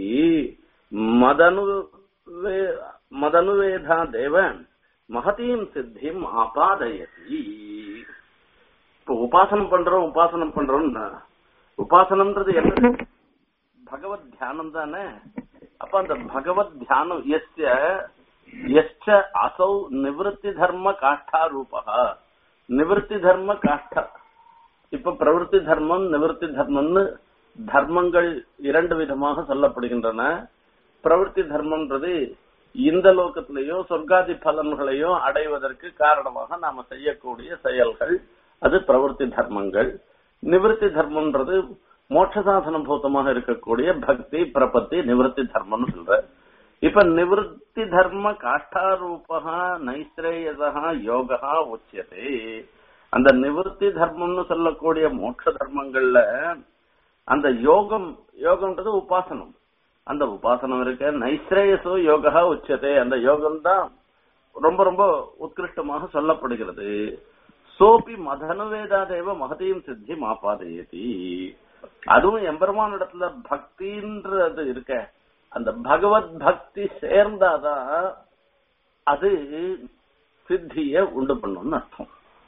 मदनुवे मदनुवेधादेव महतीं சித்திம் ஆபாதயதி இப்போ உபாசனம் பண்றோம் உபாசனம் பண்றோம்னா உபாசனம்ன்றது என்ன பகவத் தியானம் தானே அப்ப அந்த பகவத் தியானம் எஸ்ய எஸ்ட அசௌ நிவൃத்தி தர்ம காஷ்டா ரூபா நிவൃத்தி தர்ம காஷ்டா இப்ப பிரவருத்தி தர்மம் நிவൃத்தி தர்மம்னு தர்மங்கள் இரண்டு விதமாக சொல்லப்படுகின்றன பிரவருத்தி தர்மம்ன்றது இந்த லோகத்திலேயோ சொர்க்காதி பலன்களையோ அடைவதற்கு காரணமாக நாம செய்யக்கூடிய செயல்கள் அது பிரவருத்தி தர்மங்கள் நிவൃத்தி தர்மம்ன்றது மோட்சசாசன பூத்தமாக இருக்கக்கூடிய பக்தி பிரபத்தி நிவൃத்தி தர்மம்னு சொல்ற இப்ப நிவൃத்தி தர்ம காஷ்டாரூபா நைஸ்ரேயசா யோகா உச்சியதே அந்த நிவൃத்தி தர்மம்னு சொல்லக்கூடிய மோட்ச தர்மங்கள்ல அந்த யோகம் யோகம்ன்றது உபாசனம் அந்த உபாசனம் இருக்க நைஸ்ரேயசோ யோகா உச்சதே அந்த யோகம் தான் ரொம்ப ரொம்ப உத்கிருஷ்டமாக சொல்லப்படுகிறது சோபி மதனுவேதாதேவ மகதையும் சித்தி மாப்பாதையதி அதுவும் எம்பெருமான் இடத்துல பக்தின்றது இருக்க அந்த பகவத் பக்தி சேர்ந்தாதான் அது சித்திய உண்டு பண்ணும்னு அர்த்தம்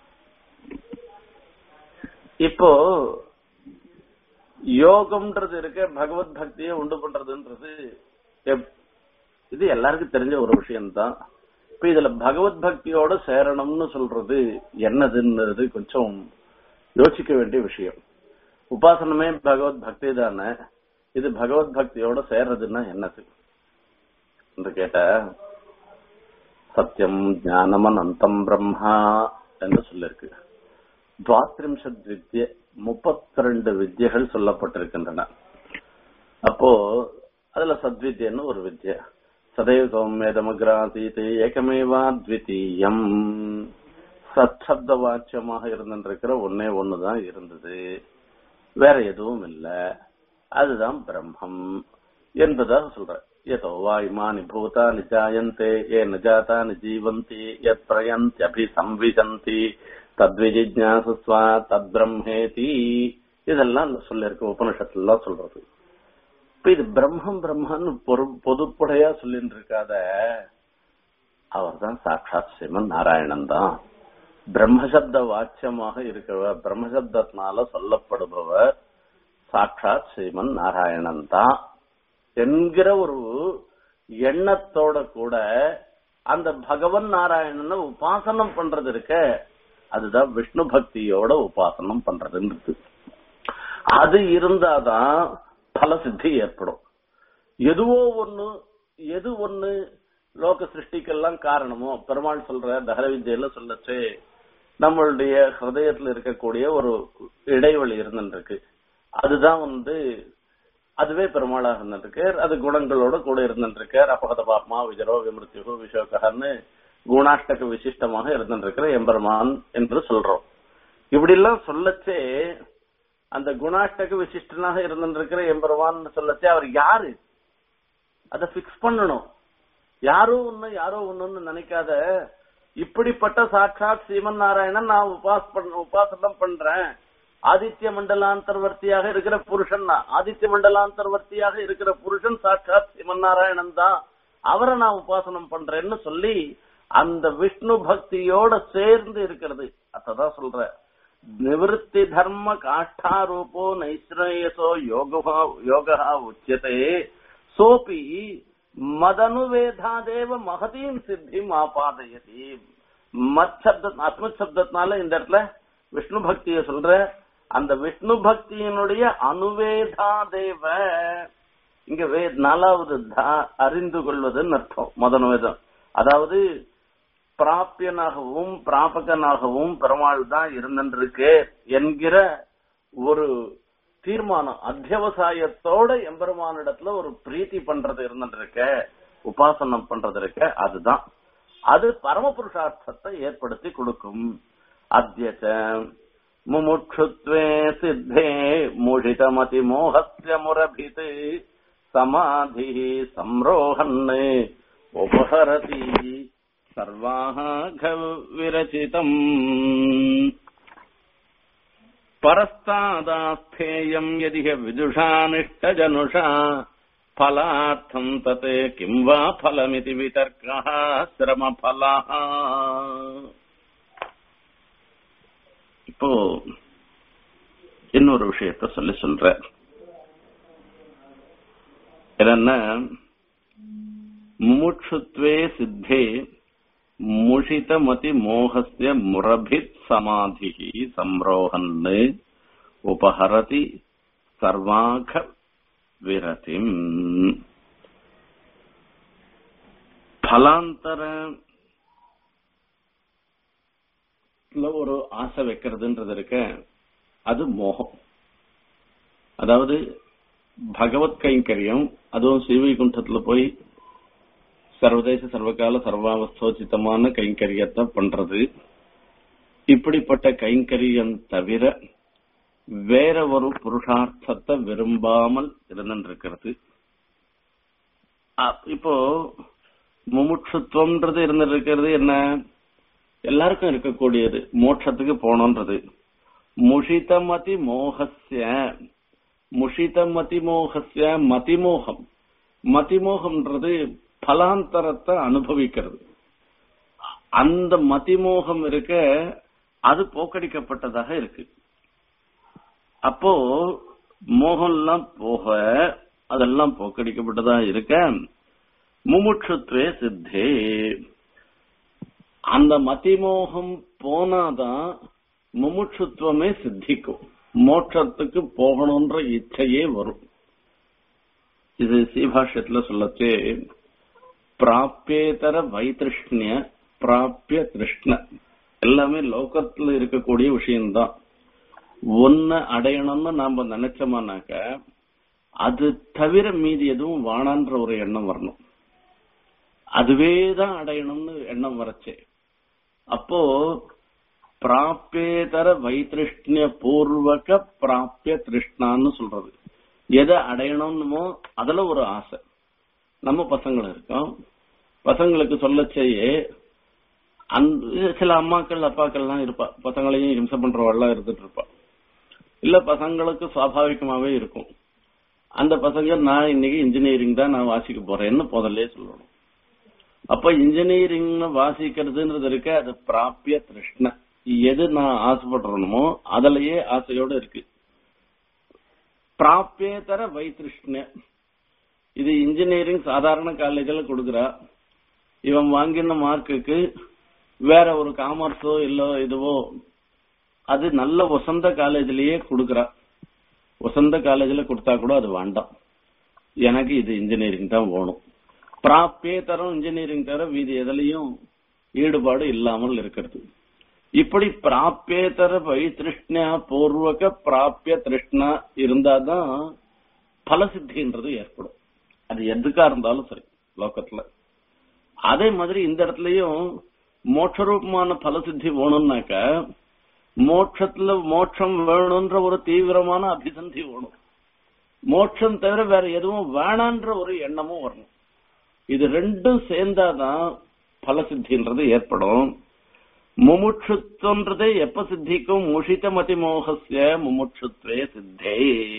இப்போ யோகம்ன்றது இருக்க பகவத் பக்தியை உண்டு பண்றதுன்றது எப்- இது எல்லாருக்கும் தெரிஞ்ச ஒரு விஷயம்தான் இப்ப இதுல பகவத் பக்தியோட சேரணும்னு சொல்றது என்னதுன்றது கொஞ்சம் யோசிக்க வேண்டிய விஷயம் உபாசனமே பகவத் பக்தி தானே இது பகவத் பக்தியோட சேர்றதுன்னா என்னது என்று கேட்ட சத்தியம் ஞானம் அனந்தம் பிரம்மா என்று சொல்லிருக்கு துவாத்ரிம்சத் வித்ய முப்பத்தி ரெண்டு வித்யகள் சொல்லப்பட்டிருக்கின்றன அப்போ அதுல சத்வித்யன்னு ஒரு வித்ய சதைவ சௌமியதமகிராதீது ஏகமேவா த்விதீயம் சத்சப்த வாக்கியமாக இருந்திருக்கிற ஒன்னே ஒண்ணுதான் இருந்தது வேற எதுவும் இல்ல அதுதான் பிரம்மம் என்பதாக சொல்ற எதோ வா இமானி பூதானி ஜாயந்தே ஏ நஜாதானி ஜீவந்தி யத் பிரயந்தி சம்விசந்தி தத்விஜிஜாசுஸ்வா தத் பிரம்மேதி இதெல்லாம் சொல்லிருக்கு உபனிஷத்துல சொல்றது இப்ப இது பிரம்மம் பிரம்மன்னு பொரு- பொதுப்படையா சொல்லிட்டு இருக்காத அவர் தான் சாட்சாத் சிவன் நாராயணன் தான் பிரம்மசப்த வாக்கியமாக இருக்கிறவர் பிரம்மசப்தத்தினால சொல்லப்படுபவர் சாட்சாத் ஸ்ரீமன் நாராயணன் தான் என்கிற ஒரு எண்ணத்தோட கூட அந்த பகவன் நாராயணனை உபாசனம் பண்றது இருக்க அதுதான் விஷ்ணு பக்தியோட உபாசனம் பண்றதுன்றது அது இருந்தாதான் பல சித்தி ஏற்படும் எதுவோ ஒண்ணு எது ஒண்ணு லோக சிருஷ்டிக்கெல்லாம் காரணமோ பெருமாள் சொல்ற தகர வித்யில சொல்லச்சு நம்மளுடைய ஹிருதயத்துல இருக்கக்கூடிய ஒரு இடைவெளி இருந்துருக்கு அதுதான் வந்து அதுவே பெருமாளாக இருந்துருக்கு அது குணங்களோட கூட இருந்துருக்கார் அபகத பாப்மா விஜரோ விமிருத்தியோ விஷோகன்னு குணாஷ்டக விசிஷ்டமாக இருந்துருக்கிற எம்பெருமான் என்று சொல்றோம் இப்படி எல்லாம் சொல்லச்சே அந்த குணாஷ்டக விசிஷ்டனாக இருந்திருக்கிற எம்பெருமான் சொல்லச்சே அவர் யாரு அதை பிக்ஸ் பண்ணணும் யாரோ ஒண்ணு யாரோ ஒண்ணுன்னு நினைக்காத இப்படிப்பட்ட சாட்சாத் ஸ்ரீமன் நாராயணன் நான் உபாஸ் பண்ண உபாசனம் பண்றேன் ஆதித்ய மண்டலாந்தர்வர்த்தியாக இருக்கிற புருஷன் தான் ஆதித்ய மண்டலாந்தர்வர்த்தியாக இருக்கிற புருஷன் சாட்சாத் ஸ்ரீமன் நாராயணன் தான் அவரை நான் உபாசனம் பண்றேன்னு சொல்லி அந்த விஷ்ணு பக்தியோட சேர்ந்து இருக்கிறது அதான் சொல்ற நிவத்தி தர்ம காஷ்டாரூபோ நைஸ்ரேயசோ யோகா யோகா உச்சியதே சோபி மதனுவேதாதேவ மகதீம் சித்திம் ஆபாதயதி மத் சப்த அத்மத் சப்தத்தினால இந்த இடத்துல விஷ்ணு பக்திய சொல்ற அந்த விஷ்ணு பக்தியினுடைய அனுவேதாதேவ இங்க வே நாலாவது தா- அறிந்து கொள்வதுன்னு அர்த்தம் முதன் வேதம் அதாவது பிராப்பியனாகவும் பிராபகனாகவும் பெருமாள் தான் இருந்திருக்கு என்கிற ஒரு தீர்மானம் அத்தியவசாயத்தோட எம்பெருமானிடத்துல ஒரு பிரீத்தி பண்றது இருந்திருக்க உபாசனம் பண்றது இருக்க அதுதான் அது பரமபுருஷார்த்தத்தை ஏற்படுத்தி கொடுக்கும் அத்தியச்ச முமுட்சுத்வே சித்தே மூஷிதமதி மோகஸ்ய முரபித் சமாதி சம்ரோஹன் உபஹரதி சர்வாக விரச்சிதம் परस्तादास्थेयम् यदि ह्य विदुषानिष्टजनुषा फलार्थम् तत् किम् वा फलमिति वितर्कः श्रमफलः இப்போ இன்னொரு விஷயத்த சொல்லி சொல்ற என்னன்னா முமுட்சுத்வே சித்தே முஷிதமதி மோகஸ்ய முரபித் சமாதி சம்ரோஹன் உபஹரதி சர்வாக விரதிம் பலாந்தர ஒரு ஆசை வைக்கிறதுன்றது இருக்க அது மோகம் அதாவது பகவத் கைங்கரியம் அதுவும் ஸ்ரீவைகுண்டத்துல போய் சர்வதேச சர்வகால சர்வாவஸ்தோச்சிதமான கைங்கரியத்தை பண்றது இப்படிப்பட்ட கைங்கரியம் தவிர வேற ஒரு புருஷார்த்தத்தை விரும்பாமல் இருந்திருக்கிறது அ- இப்போ முமுட்சுத்துவம்ன்றது இருந்துட்டு இருக்கிறது என்ன எல்லாருக்கும் இருக்கக்கூடியது மோட்சத்துக்கு போகணுன்றது முஷிதமதி மோகஸ்ய முஷிதமதி மோகஸ்ய மதிமோகம் மதிமோகம்ன்றது பலாந்தரத்தை அனுபவிக்கிறது அந்த மதிமோகம் இருக்க அது போக்கடிக்கப்பட்டதாக இருக்கு அப்போ மோகம்லாம் போக அதெல்லாம் போக்கடிக்கப்பட்டதா இருக்க முமுட்சுத்வே சித்தே அந்த மதிமோகம் போனாதான் முமுட்சுத்துவமே சித்திக்கும் மோட்சத்துக்கு போகணும்ன்ற இச்சையே வரும் இது சீபாஷ்யத்துல சொல்லச்சே பிராப்பியேதர வைத்திருஷ்ணிய பிராப்பிய திருஷ்ண எல்லாமே லோகத்துல இருக்கக்கூடிய விஷயம்தான் ஒன்ன அடையணும்னு நாம நினைச்சோமானாக்க அது தவிர மீதி எதுவும் வாணான்ற ஒரு எண்ணம் வரணும் அதுவே தான் அடையணும்னு எண்ணம் வரச்சே அப்போ பிராப்பியேதர வைத்திருஷ்ணிய பூர்வக பிராப்பிய திருஷ்ணான்னு சொல்றது எதை அடையணும்னுமோ அதுல ஒரு ஆசை நம்ம பசங்கள் இருக்கோம் பசங்களுக்கு சொல்லச்சேயே அந்த சில அம்மாக்கள் அப்பாக்கள்லாம் இருப்பா பசங்களையும் ஹிம்சை பண்றவாள்லாம் இருந்துட்டு இருப்பா இல்ல பசங்களுக்கு சுவாபாவிகமாவே இருக்கும் அந்த பசங்க நான் இன்னைக்கு இன்ஜினியரிங் தான் நான் வாசிக்க போறேன்னு முதல்ல சொல்லணும் அப்ப இன்ஜினியரிங் வாசிக்கிறதுன்றது இருக்க அது பிராப்பிய திருஷ்ண எது நான் ஆசைப்படுறேனோ அதுலயே ஆசையோட இருக்கு பிராப்பியேதர வைத்திருஷ்ண இது இன்ஜினியரிங் சாதாரண காலேஜில் கொடுக்குறா இவன் வாங்கின மார்க்குக்கு வேற ஒரு காமர்ஸோ இல்ல இதுவோ அது நல்ல வசந்த காலேஜ்லயே கொடுக்குறா வசந்த காலேஜில் கொடுத்தா கூட அது வேண்டாம் எனக்கு இது இன்ஜினியரிங் தான் வேணும் பிராப்பியேதரம் இன்ஜினியரிங் தவிர மீதி எதுலயும் ஈடுபாடு இல்லாமல் இருக்கிறது இப்படி பிராப்பியேதர வைத்திருஷ்ணா பூர்வக பிராப்பிய திருஷ்ணா இருந்தாதான் பலசித்தின்றது ஏற்படும் அது எதுக்கா இருந்தாலும் சரி லோகத்துல அதே மாதிரி இந்த இடத்துலயும் மோட்சரூபமான பலசித்தி வேணும்னாக்க மோட்சத்துல மோட்சம் வேணும்ன்ற ஒரு தீவிரமான அபிசந்தி வேணும் மோட்சம் தவிர வேற எதுவும் வேணான்ற ஒரு எண்ணமும் வரணும் இது ரெண்டும் சேர்ந்தாதான் பலசித்தின்றது ஏற்படும் முமுட்சுத்வன்றதே எப்ப சித்திக்கும் முஷித மதிமோகசிய முமுட்சுத்வே சித்தே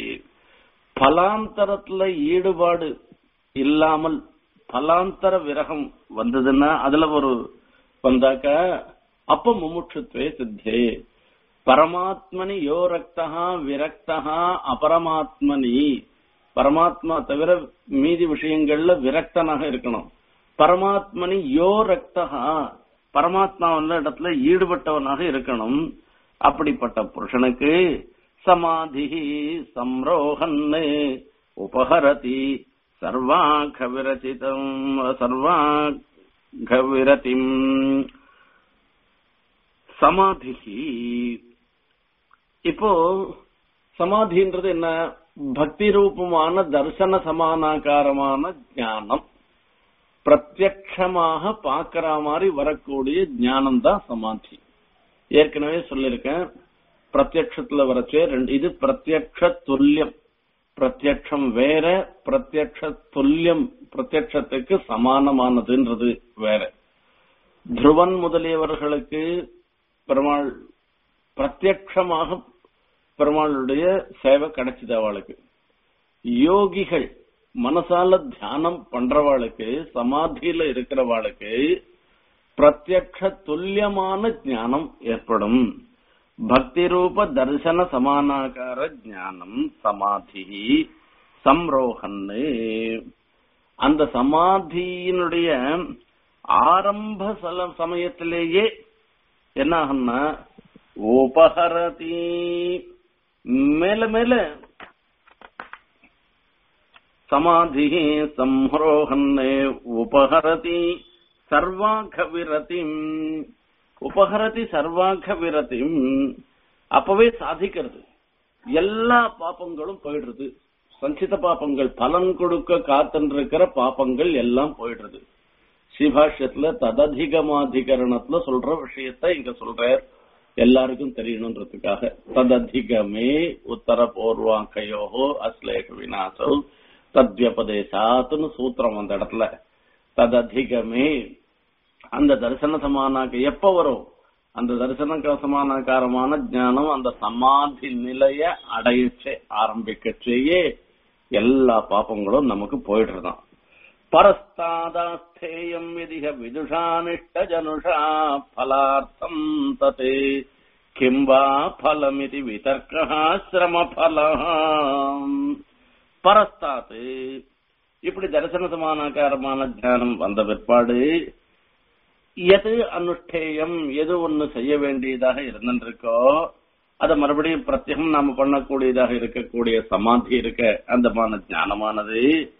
பலாந்தரத்துல ஈடுபாடு இல்லாமல் பலாந்தர விரகம் வந்ததுன்னா அதுல ஒரு வந்தாக்க அப்ப முமுட்சுத்வே சித்தே பரமாத்மனி யோ ரக்தா விரக்தா அபரமாத்மனி பரமாத்மா தவிர மீதி விஷயங்கள்ல விரக்தனாக இருக்கணும் பரமாத்மனி யோ ரக்தா பரமாத்மா வந்த இடத்துல ஈடுபட்டவனாக இருக்கணும் அப்படிப்பட்ட புருஷனுக்கு சமாதி சம்ரோகன் உபஹரதி சர்வாக விரச்சிதம் சர்வாக விரதிம் சமாதி இப்போ சமாதின்றது என்ன பக்தி ரூபமான தர்சன சமானாகாரமான ஞானம் பிரத்யக்ஷமாக பாக்குற மாதிரி வரக்கூடிய ஞானம் தான் சமாதி ஏற்கனவே சொல்லிருக்கேன் பிரத்யக்ஷத்துல வரச்சே ரெண்டு இது பிரத்யக்ஷ துல்லியம் பிரத்யக்ஷம் வேற பிரத்யக்ஷ துல்லியம் பிரத்யக்ஷத்துக்கு சமானமானதுன்றது வேற துருவன் முதலியவர்களுக்கு பெருமாள் பிரத்யக்ஷமாக பெருமாளுடைய சேவை கிடைச்சது அவளுக்கு யோகிகள் மனசால தியானம் பண்றவாளுக்கு சமாதியில இருக்கிறவாளுக்கு பிரத்யக்ஷ துல்லியமான ஞானம் ஏற்படும் பக்தி ரூப தரிசன சமானாகார ஞானம் சமாதி சம்ரோகன்னு அந்த சமாதியினுடைய ஆரம்ப சல சமயத்திலேயே என்ன ஆகும்னா உபஹரதி மேல மேல சமாதி சம்ரோகன்னு உபஹரதி சர்வாக விரதிம் உபஹரதி சர்வாக விரதிம் அப்பவே சாதிக்கிறது எல்லா பாப்பங்களும் போயிடுறது சஞ்சித பாப்பங்கள் பலன் கொடுக்க காத்துருக்கிற பாப்பங்கள் எல்லாம் போயிடுறது சிபாஷ்யத்துல தததிகமாதிகரணத்துல சொல்ற விஷயத்த இங்க சொல்றார் எல்லாருக்கும் தெரியணுன்றதுக்காக தததிகமே உத்தர பூர்வாங்கையோகோ அஸ்லேஷ விநாசோ தத்வியபதேசாத்துன்னு சூத்திரம் அந்த இடத்துல தததிகமே அந்த தரிசன சமானாக்க எப்ப வரும் அந்த தரிசன சமானாக்காரமான ஞானம் அந்த சமாதி நிலைய அடையச்சே ஆரம்பிக்கச்சேயே எல்லா பாப்பங்களும் நமக்கு போயிடுறதாம் பரஸ்தாதாஸ்தேயம் விதிக விதுஷானிஷ்ட ஜனுஷா பலார்த்தம் ததே கிம்பா பலமிதி விதர்க்கா சிரம பரஸ்தாத்து இப்படி தரிசன சமானாக்காரமான ஞானம் வந்த பிற்பாடு எது அனுஷ்டேயம் எது ஒண்ணு செய்ய வேண்டியதாக இருந்திருக்கோ அத மறுபடியும் பிரத்யகம் நாம பண்ணக்கூடியதாக இருக்கக்கூடிய சமாதி இருக்க அந்த மான ஞானமானது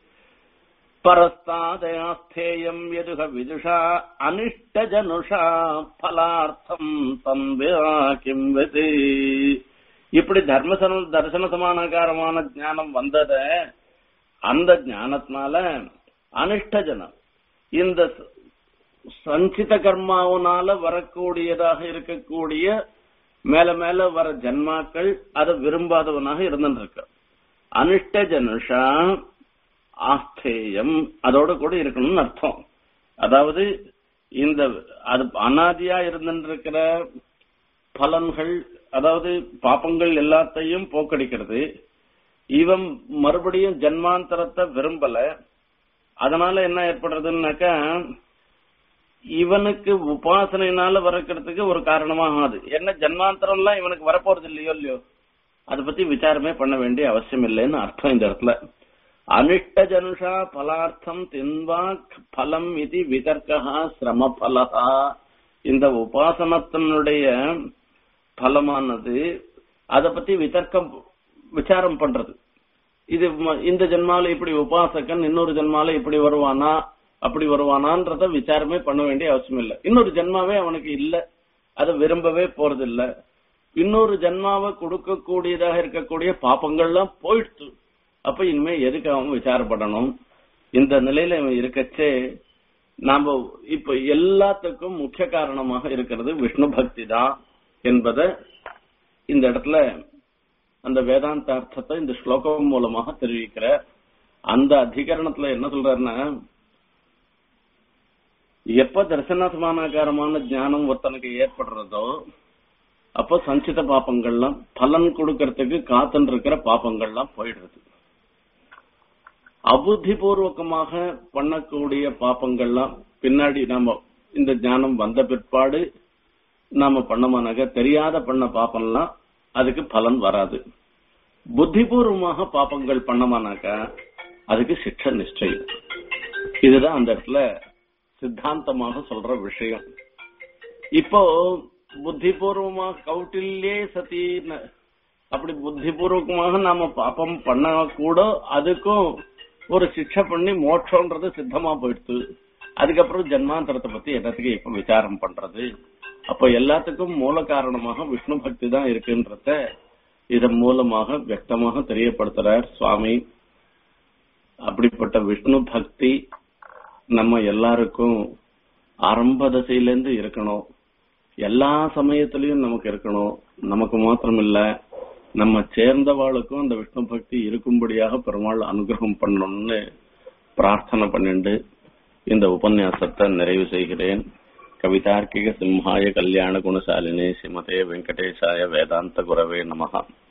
பரஸ்தாதயாஸ்தேயம் எதுக விதுஷா அனிஷ்ட ஜனுஷா பலார்த்தம் தம் கிம் வெது இப்படி தர்மசன தரிசன சமானகாரமான ஞானம் வந்தத அந்த ஞானத்தினால அனிஷ்ட ஜனம் இந்த சஞ்சித கர்மாவனால வரக்கூடியதாக இருக்கக்கூடிய மேல மேல வர ஜன்மாக்கள் அதை விரும்பாதவனாக இருந்துருக்க அனிஷ்ட ஜனுஷா ஆஸ்தேயம் அதோட கூட இருக்கணும்னு அர்த்தம் அதாவது இந்த அது அனாதியா இருந்திருக்கிற பலன்கள் அதாவது பாப்பங்கள் எல்லாத்தையும் போக்கடிக்கிறது இவன் மறுபடியும் ஜன்மாந்தரத்தை விரும்பல அதனால என்ன ஏற்படுறதுன்னாக்கா இவனுக்கு உபாசனையினால வரக்கிறதுக்கு ஒரு காரணமாக அது என்ன ஜன்மாந்தரம் எல்லாம் இவனுக்கு வரப்போறது இல்லையோ இல்லையோ அதை பத்தி விசாரமே பண்ண வேண்டிய அவசியம் இல்லைன்னு அர்த்தம் இந்த இடத்துல அனிஷ்ட ஜனுஷா பலார்த்தம் தின்வா பலம் இது விதர்க்கா சிரம பலகா இந்த உபாசனத்தினுடைய பலமானது அதை பத்தி விதர்க்கம் விசாரம் பண்றது இது இந்த ஜென்மால இப்படி உபாசகன் இன்னொரு ஜென்மால இப்படி வருவானா அப்படி வருவானான்றத விசாரமே பண்ண வேண்டிய அவசியம் இல்லை இன்னொரு ஜென்மாவே அவனுக்கு இல்ல அதை விரும்பவே போறது இல்ல இன்னொரு ஜென்மாவை கொடுக்கக்கூடியதாக இருக்கக்கூடிய பாப்பங்கள்லாம் போயிடுச்சு அப்ப இனிமே எதுக்கு அவன் விசாரப்படணும் இந்த நிலையில இவன் இருக்கச்சே நாம இப்ப எல்லாத்துக்கும் முக்கிய காரணமாக இருக்கிறது விஷ்ணு பக்தி தான் என்பதை இந்த இடத்துல அந்த வேதாந்த அர்த்தத்தை இந்த ஸ்லோகம் மூலமாக தெரிவிக்கிற அந்த அதிகரணத்துல என்ன சொல்றாருன்னா எப்ப தரிசன சமானாகாரமான ஞானம் ஒருத்தனுக்கு ஏற்படுறதோ அப்போ சஞ்சித பாப்பங்கள்லாம் பலன் கொடுக்கறதுக்கு காத்துன்னு இருக்கிற பாப்பங்கள்லாம் போயிடுறது அபுத்திபூர்வகமாக பண்ணக்கூடிய பாப்பங்கள்லாம் பின்னாடி நாம இந்த ஞானம் வந்த பிற்பாடு நாம பண்ணமானாக்க தெரியாத பண்ண பாப்பம்லாம் அதுக்கு பலன் வராது புத்திபூர்வமாக பாப்பங்கள் பண்ணமானாக்க அதுக்கு சிக்ஷ நிச்சயம் இதுதான் அந்த இடத்துல சித்தாந்தமாக சொல்ற விஷயம் இப்போ புத்திபூர்வமாக கௌட்டில்யே சத்தின்னு அப்படி புத்திபூர்வகமாக நாம பாப்பம் பண்ண கூட அதுக்கும் ஒரு சிக்ஷை பண்ணி மோட்சம்ன்றது சித்தமா போயிடுது அதுக்கப்புறம் ஜென்மாந்தரத்தை பத்தி என்னத்துக்கு இப்ப விசாரம் பண்றது அப்ப எல்லாத்துக்கும் மூல காரணமாக விஷ்ணு பக்தி தான் இருக்குன்றத இதன் மூலமாக வியக்தமாக தெரியப்படுத்துறார் சுவாமி அப்படிப்பட்ட விஷ்ணு பக்தி நம்ம எல்லாருக்கும் ஆரம்ப தசையிலேருந்து இருக்கணும் எல்லா சமயத்திலையும் நமக்கு இருக்கணும் நமக்கு மாத்திரம் இல்ல நம்ம சேர்ந்தவாளுக்கும் அந்த விஷ்ணு பக்தி இருக்கும்படியாக பெருமாள் அனுகிரகம் பண்ணணும்னு பிரார்த்தனை பண்ணிண்டு இந்த உபன்யாசத்தை நிறைவு செய்கிறேன் கவிதார்க்கிக சிம்ஹாய கல்யாண குணசாலினி ஸ்ரீமதே வெங்கடேசாய வேதாந்த குரவே நமகா